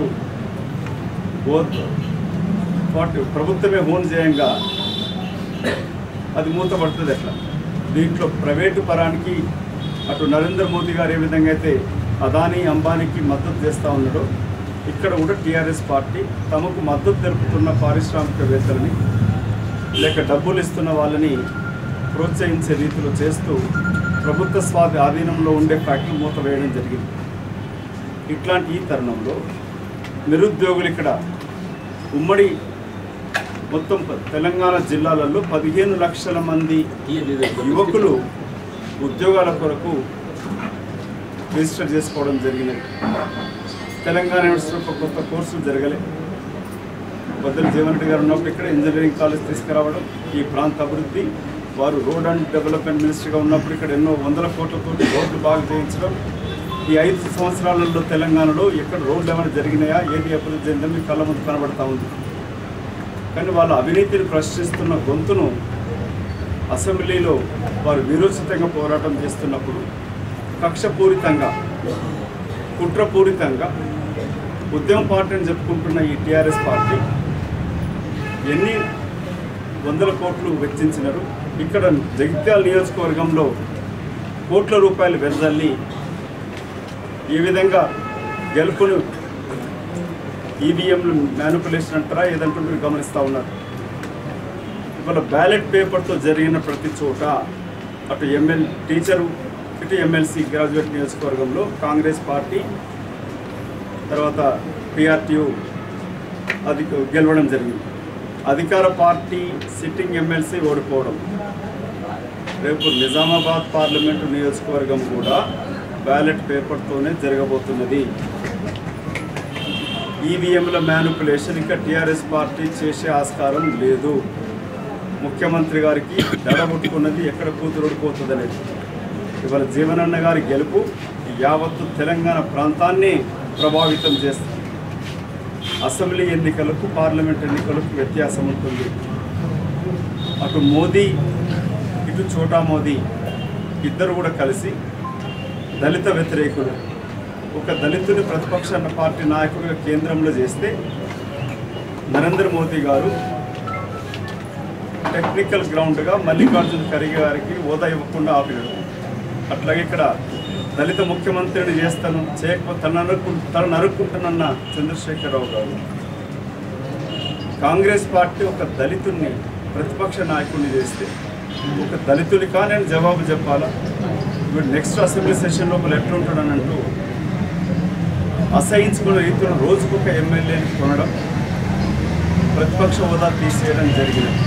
ఫార్టీ ప్రభుత్వమే ఓన్ చేయంగా అది మూతపడుతుంది ఎట్లా దీంట్లో ప్రైవేటు పరానికి అటు నరేంద్ర మోదీ గారు ఏ విధంగా అయితే అదానీ అంబానీకి మద్దతు చేస్తూ ఉన్నాడో ఇక్కడ కూడా టీఆర్ఎస్ పార్టీ తమకు మద్దతు తెలుపుతున్న పారిశ్రామికవేత్తలని లేక డబ్బులు ఇస్తున్న వాళ్ళని ప్రోత్సహించే రీతిలో చేస్తూ ప్రభుత్వ స్వాధి ఆధీనంలో ఉండే ఫ్యాక్టరీ మూత వేయడం జరిగింది ఇట్లాంటి ఈ తరుణంలో నిరుద్యోగులు ఇక్కడ ఉమ్మడి మొత్తం ప- తెలంగాణ జిల్లాలలో పదిహేను లక్షల మంది యువకులు ఉద్యోగాల కొరకు రిజిస్టర్ చేసుకోవడం జరిగినది తెలంగాణ యూనివర్సిటీలో ఒక కొత్త కోర్సులు జరగలే బద్దలు జీవన్ రెడ్డి గారు ఉన్నప్పుడు ఇక్కడ ఇంజనీరింగ్ కాలేజ్ తీసుకురావడం ఈ ప్రాంత అభివృద్ధి వారు రోడ్ అండ్ డెవలప్మెంట్ మినిస్టర్గా ఉన్నప్పుడు ఇక్కడ ఎన్నో వందల కోట్లతో రోడ్లు బాగా చేయించడం ఈ ఐదు సంవత్సరాలలో తెలంగాణలో ఎక్కడ రోడ్లు ఏమైనా జరిగినాయా ఏది అభివృద్ధి చెందో మీ కళ్ళ ముందు కనబడతా ఉంది కానీ వాళ్ళ అవినీతిని ప్రశ్నిస్తున్న గొంతును అసెంబ్లీలో వారు విరోచితంగా పోరాటం చేస్తున్నప్పుడు కక్షపూరితంగా కుట్రపూరితంగా ఉద్యమ పార్టీ అని చెప్పుకుంటున్న ఈ టీఆర్ఎస్ పార్టీ ఎన్ని వందల కోట్లు వెచ్చించినారు ఇక్కడ జగిత్యాల నియోజకవర్గంలో కోట్ల రూపాయలు వెదజల్లి ఈ విధంగా గెలుపును ఈవీఎంలు మ్యానిపులేషన్ అంటారా ఏదంటే మీరు గమనిస్తూ ఉన్నారు ఇవాళ బ్యాలెట్ పేపర్తో జరిగిన ప్రతి చోట అటు ఎమ్మెల్ టీచరు ఇటు ఎమ్మెల్సీ గ్రాడ్యుయేట్ నియోజకవర్గంలో కాంగ్రెస్ పార్టీ తర్వాత పిఆర్టీయు అది గెలవడం జరిగింది అధికార పార్టీ సిట్టింగ్ ఎమ్మెల్సీ ఓడిపోవడం రేపు నిజామాబాద్ పార్లమెంటు నియోజకవర్గం కూడా బ్యాలెట్ పేపర్తోనే జరగబోతున్నది ఈవీఎంల మ్యానిపులేషన్ ఇంకా టీఆర్ఎస్ పార్టీ చేసే ఆస్కారం లేదు ముఖ్యమంత్రి గారికి దడబుట్టుకున్నది ఎక్కడ కూతురు ఓడిపోతుంది అనేది ఇవాళ జీవనన్న గారి గెలుపు యావత్తు తెలంగాణ ప్రాంతాన్ని ప్రభావితం చేస్తుంది అసెంబ్లీ ఎన్నికలకు పార్లమెంట్ ఎన్నికలకు వ్యత్యాసం ఉంటుంది అటు మోదీ ఇటు చోటా మోదీ ఇద్దరు కూడా కలిసి దళిత వ్యతిరేకులు ఒక దళితుని ప్రతిపక్ష పార్టీ నాయకుడిగా కేంద్రంలో చేస్తే నరేంద్ర మోదీ గారు టెక్నికల్ గ్రౌండ్గా మల్లికార్జున ఖర్గే గారికి హోదా ఇవ్వకుండా ఆపినాడు అట్లాగే ఇక్కడ దళిత ముఖ్యమంత్రిని చేస్తాను చేయకపోతే తన నరుక్కు తన నరుక్కుంటానన్న చంద్రశేఖరరావు గారు కాంగ్రెస్ పార్టీ ఒక దళితుడిని ప్రతిపక్ష నాయకుడిని చేస్తే ఒక దళితుడికా నేను జవాబు చెప్పాలా వీడు నెక్స్ట్ అసెంబ్లీ సెషన్ లోపల ఎట్లుంటాడని అంటూ అసహించుకున్న రీతిలో రోజుకొక ఎమ్మెల్యేని కొనడం ప్రతిపక్ష హోదా తీసేయడం జరిగింది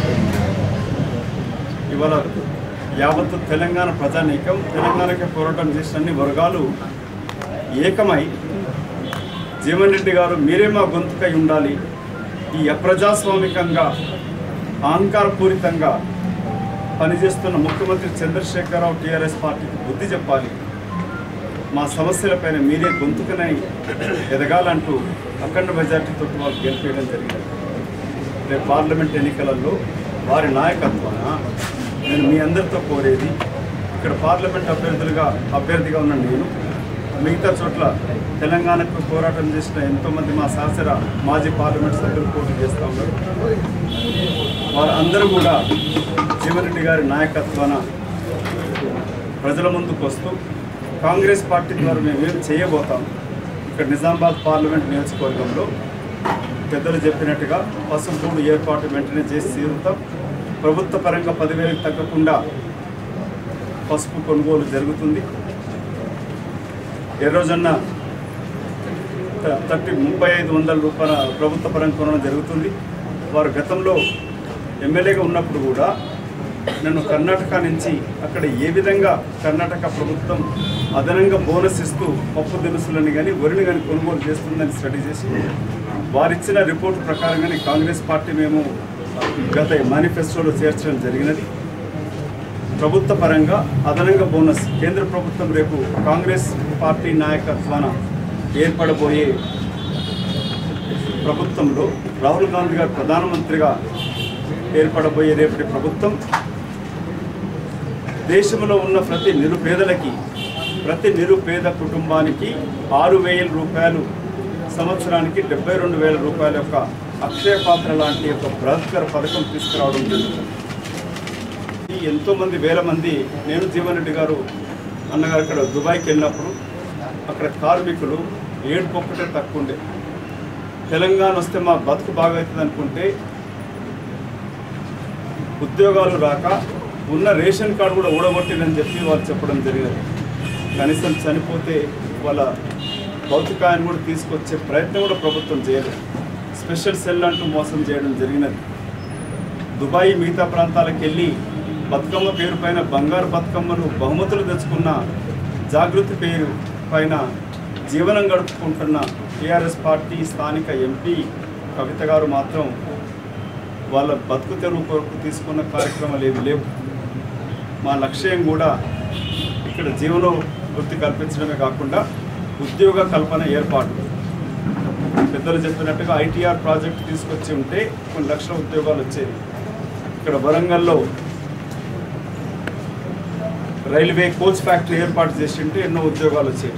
ఇవాళ యావత్తు తెలంగాణ ప్రజానీకం తెలంగాణకి పోరాటం చేసిన అన్ని వర్గాలు ఏకమై జీవన్ రెడ్డి గారు మీరే మా గొంతుకై ఉండాలి ఈ అప్రజాస్వామికంగా అహంకారపూరితంగా పనిచేస్తున్న ముఖ్యమంత్రి చంద్రశేఖరరావు టీఆర్ఎస్ పార్టీకి బుద్ధి చెప్పాలి మా సమస్యలపైన మీరే గొంతుకనై ఎదగాలంటూ అఖండ మెజార్టీతో వాళ్ళు గెలిపేయడం జరిగింది రేపు పార్లమెంట్ ఎన్నికలలో వారి నాయకత్వాన నేను మీ అందరితో కోరేది ఇక్కడ పార్లమెంట్ అభ్యర్థులుగా అభ్యర్థిగా ఉన్న నేను మిగతా చోట్ల తెలంగాణకు పోరాటం చేసిన ఎంతోమంది మా శాసన మాజీ పార్లమెంట్ సభ్యులు పోటీ చేస్తూ ఉన్నారు వారందరూ కూడా జీవన్రెడ్డి గారి నాయకత్వాన ప్రజల ముందుకు వస్తూ కాంగ్రెస్ పార్టీ ద్వారా మేము ఏం చేయబోతాం ఇక్కడ నిజామాబాద్ పార్లమెంట్ నియోజకవర్గంలో పెద్దలు చెప్పినట్టుగా పసుపు ఏర్పాటు వెంటనే చేసి తీరుతాం ప్రభుత్వ పరంగా పదివేలకు తగ్గకుండా పసుపు కొనుగోలు జరుగుతుంది ఎర్రజొన్న త- థర్టీ ముప్పై ఐదు వందల రూపాయల ప్రభుత్వ పరంగా కొనడం జరుగుతుంది వారు గతంలో ఎమ్మెల్యేగా ఉన్నప్పుడు కూడా నన్ను కర్ణాటక నుంచి అక్కడ ఏ విధంగా కర్ణాటక ప్రభుత్వం అదనంగా బోనస్ ఇస్తూ పప్పు దినుసులని కానీ వరిని కానీ కొనుగోలు చేస్తుందని స్టడీ చేసి వారిచ్చిన రిపోర్ట్ ప్రకారంగానే కాంగ్రెస్ పార్టీ మేము గత మేనిఫెస్టోలో చేర్చడం జరిగినది ప్రభుత్వ పరంగా అదనంగా బోనస్ కేంద్ర ప్రభుత్వం రేపు కాంగ్రెస్ పార్టీ నాయకత్వాన ఏర్పడబోయే ప్రభుత్వంలో రాహుల్ గాంధీ గారు ప్రధానమంత్రిగా ఏర్పడబోయే రేపటి ప్రభుత్వం దేశంలో ఉన్న ప్రతి నిరుపేదలకి ప్రతి నిరుపేద కుటుంబానికి ఆరు వేల రూపాయలు సంవత్సరానికి డెబ్బై రెండు వేల రూపాయల యొక్క అక్షయ పాత్ర లాంటి యొక్క బృహత్కర పథకం తీసుకురావడం జరుగుతుంది ఈ ఎంతోమంది వేల మంది నేను జీవన్ రెడ్డి గారు అన్నగారు అక్కడ దుబాయ్కి వెళ్ళినప్పుడు అక్కడ కార్మికులు ఏడుపు ఒక్కటే తక్కువ ఉండే తెలంగాణ వస్తే మా బతుకు బాగా అవుతుంది అనుకుంటే ఉద్యోగాలు రాక ఉన్న రేషన్ కార్డు కూడా ఊడగొట్టిందని చెప్పి వాళ్ళు చెప్పడం జరిగినది కనీసం చనిపోతే వాళ్ళ భౌతికాన్ని కూడా తీసుకొచ్చే ప్రయత్నం కూడా ప్రభుత్వం చేయలేదు స్పెషల్ సెల్ అంటూ మోసం చేయడం జరిగినది దుబాయ్ మిగతా ప్రాంతాలకు వెళ్ళి బతుకమ్మ పేరు పైన బంగారు బతుకమ్మను బహుమతులు తెచ్చుకున్న జాగృతి పేరు పైన జీవనం గడుపుకుంటున్న టీఆర్ఎస్ పార్టీ స్థానిక ఎంపీ కవిత గారు మాత్రం వాళ్ళ బతుకు తెరువు కొరకు తీసుకున్న కార్యక్రమాలు ఏవి లేవు మా లక్ష్యం కూడా ఇక్కడ జీవన వృత్తి కల్పించడమే కాకుండా ఉద్యోగ కల్పన ఏర్పాటు పెద్దలు చెప్పినట్టుగా ఐటీఆర్ ప్రాజెక్ట్ తీసుకొచ్చి ఉంటే కొన్ని లక్షల ఉద్యోగాలు వచ్చేవి ఇక్కడ వరంగల్లో రైల్వే కోచ్ ఫ్యాక్టరీ ఏర్పాటు చేసి ఉంటే ఎన్నో ఉద్యోగాలు వచ్చేవి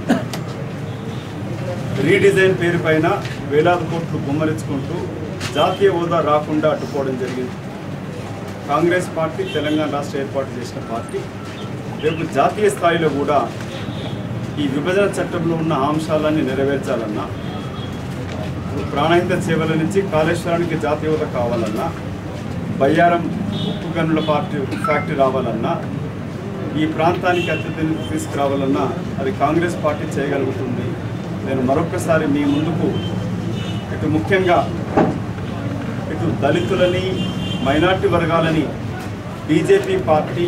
రీడిజైన్ పేరు పైన వేలాది కోట్లు గుమ్మరించుకుంటూ జాతీయ హోదా రాకుండా అడ్డుకోవడం జరిగింది కాంగ్రెస్ పార్టీ తెలంగాణ రాష్ట్ర ఏర్పాటు చేసిన పార్టీ రేపు జాతీయ స్థాయిలో కూడా ఈ విభజన చట్టంలో ఉన్న అంశాలన్నీ నెరవేర్చాలన్నా ప్రాణహిత సేవల నుంచి కాళేశ్వరానికి జాతీయ హోదా కావాలన్నా బయ్యారం ఉప్పు గనుల పార్టీ ఫ్యాక్టరీ రావాలన్నా ఈ ప్రాంతానికి అత్యధిక తీసుకురావాలన్నా అది కాంగ్రెస్ పార్టీ చేయగలుగుతుంది నేను మరొకసారి మీ ముందుకు ఇటు ముఖ్యంగా ఇటు దళితులని మైనార్టీ వర్గాలని బీజేపీ పార్టీ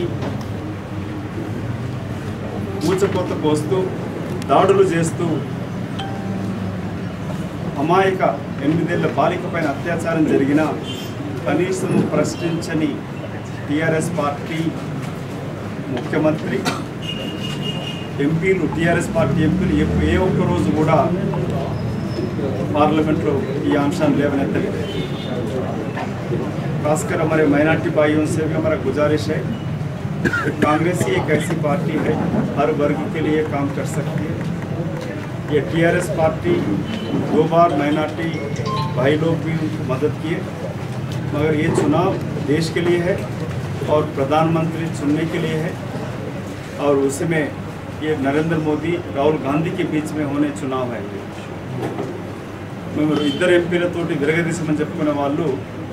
ఊచకోత పోస్తూ దాడులు చేస్తూ అమాయక ఎనిమిదేళ్ల బాలిక పైన అత్యాచారం జరిగిన కనీసం ప్రశ్నించని టీఆర్ఎస్ పార్టీ ముఖ్యమంత్రి ఎంపీలు టీఆర్ఎస్ పార్టీ ఎంపీలు ఎప్పు- ఏ ఒక్క రోజు కూడా పార్లమెంట్లో ఈ అంశాన్ని లేవనెత్తలేదు खासकर हमारे माइनॉरिटी भाइयों से भी हमारा गुजारिश है कि कांग्रेस ही एक ऐसी पार्टी है हर वर्ग के लिए काम कर सकती है ये टीआरएस पार्टी दो बार माइनॉरिटी भाई लोग भी उनको मदद किए मगर ये चुनाव देश के लिए है और प्रधानमंत्री चुनने के लिए है और उसमें ये नरेंद्र मोदी राहुल गांधी के बीच में होने चुनाव है మేము ఇద్దరు ఎంపీలతోటి విరగదీసమని చెప్పుకునే వాళ్ళు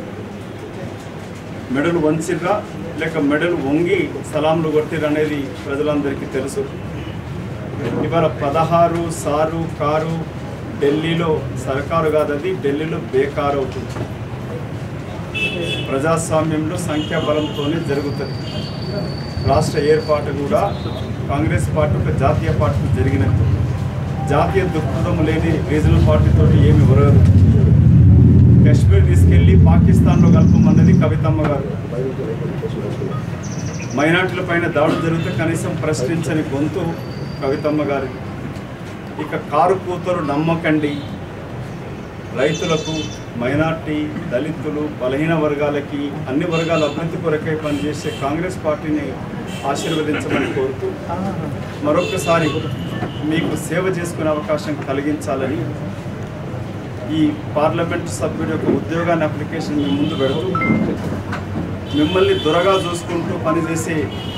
మెడలు వంచిర్రా లేక మెడలు వంగి సలాంలు కొట్టిర్రు అనేది ప్రజలందరికీ తెలుసు ఇవాళ పదహారు సారు కారు ఢిల్లీలో సర్కారు కాదు అది ఢిల్లీలో బేకారు అవుతుంది ప్రజాస్వామ్యంలో సంఖ్యాబలంతోనే జరుగుతుంది రాష్ట్ర ఏర్పాటు కూడా కాంగ్రెస్ పార్టీ ఒక జాతీయ పార్టీ జరిగినట్టు జాతీయ దృక్పథం లేని రీజనల్ పార్టీతో ఏమి ఒరగదు కశ్మీర్ తీసుకెళ్లి పాకిస్తాన్లో కలపమన్నది కవితమ్మ గారు మైనార్టీల పైన దాడులు జరిగితే కనీసం ప్రశ్నించని గొంతు కవితమ్మ గారి ఇక కారు కూతురు నమ్మకండి రైతులకు మైనార్టీ దళితులు బలహీన వర్గాలకి అన్ని వర్గాల అభివృద్ధి కొరకై పనిచేసే కాంగ్రెస్ పార్టీని ఆశీర్వదించమని కోరుతూ మరొకసారి మీకు సేవ చేసుకునే అవకాశం కలిగించాలని ఈ పార్లమెంట్ సభ్యుడి యొక్క ఉద్యోగాన్ని అప్లికేషన్ మీ ముందు పెడుతూ మిమ్మల్ని దొరగా చూసుకుంటూ పనిచేసే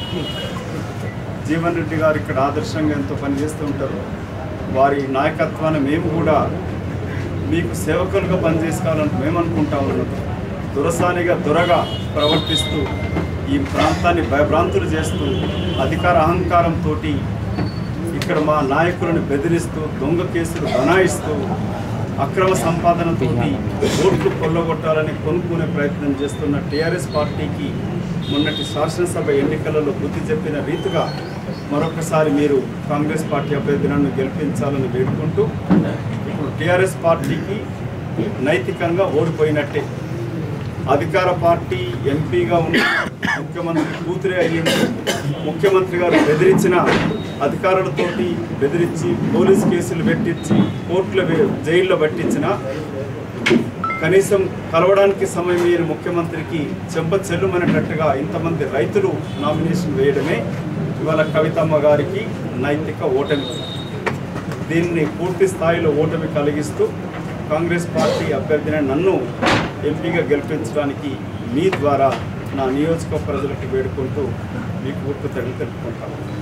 జీవన్ రెడ్డి గారు ఇక్కడ ఆదర్శంగా ఎంతో పనిచేస్తూ ఉంటారు వారి నాయకత్వాన్ని మేము కూడా మీకు సేవకులుగా పనిచేసుకోవాలని మేము అనుకుంటా ఉన్నాం దురసానిగా దొరగా ప్రవర్తిస్తూ ఈ ప్రాంతాన్ని భయభ్రాంతులు చేస్తూ అధికార అహంకారంతో ఇక్కడ మా నాయకులను బెదిరిస్తూ దొంగ కేసులు బనాయిస్తూ అక్రమ సంపాదనతో ఓట్లు కొల్లగొట్టాలని కొనుక్కునే ప్రయత్నం చేస్తున్న టీఆర్ఎస్ పార్టీకి మొన్నటి శాసనసభ ఎన్నికలలో బుద్ధి చెప్పిన రీతిగా మరొకసారి మీరు కాంగ్రెస్ పార్టీ అభ్యర్థులను గెలిపించాలని వేడుకుంటూ ఇప్పుడు టీఆర్ఎస్ పార్టీకి నైతికంగా ఓడిపోయినట్టే అధికార పార్టీ ఎంపీగా ఉన్న ముఖ్యమంత్రి కూతురే అయ్యింది ముఖ్యమంత్రి గారు బెదిరించిన అధికారులతోటి బెదిరించి పోలీస్ కేసులు పెట్టించి కోర్టుల వే- జైల్లో పట్టించిన కనీసం కలవడానికి సమయం లేని ముఖ్యమంత్రికి చెంప చెల్లుమనేటట్టుగా ఇంతమంది రైతులు నామినేషన్ వేయడమే ఇవాళ కవితమ్మ గారికి నైతిక ఓటమి దీన్ని పూర్తి స్థాయిలో ఓటమి కలిగిస్తూ కాంగ్రెస్ పార్టీ అభ్యర్థిని నన్ను ఎంపీగా గెలిపించడానికి మీ ద్వారా నా నియోజక ప్రజలకు వేడుకుంటూ మీకు గుర్తు తెలుపుకుంటాను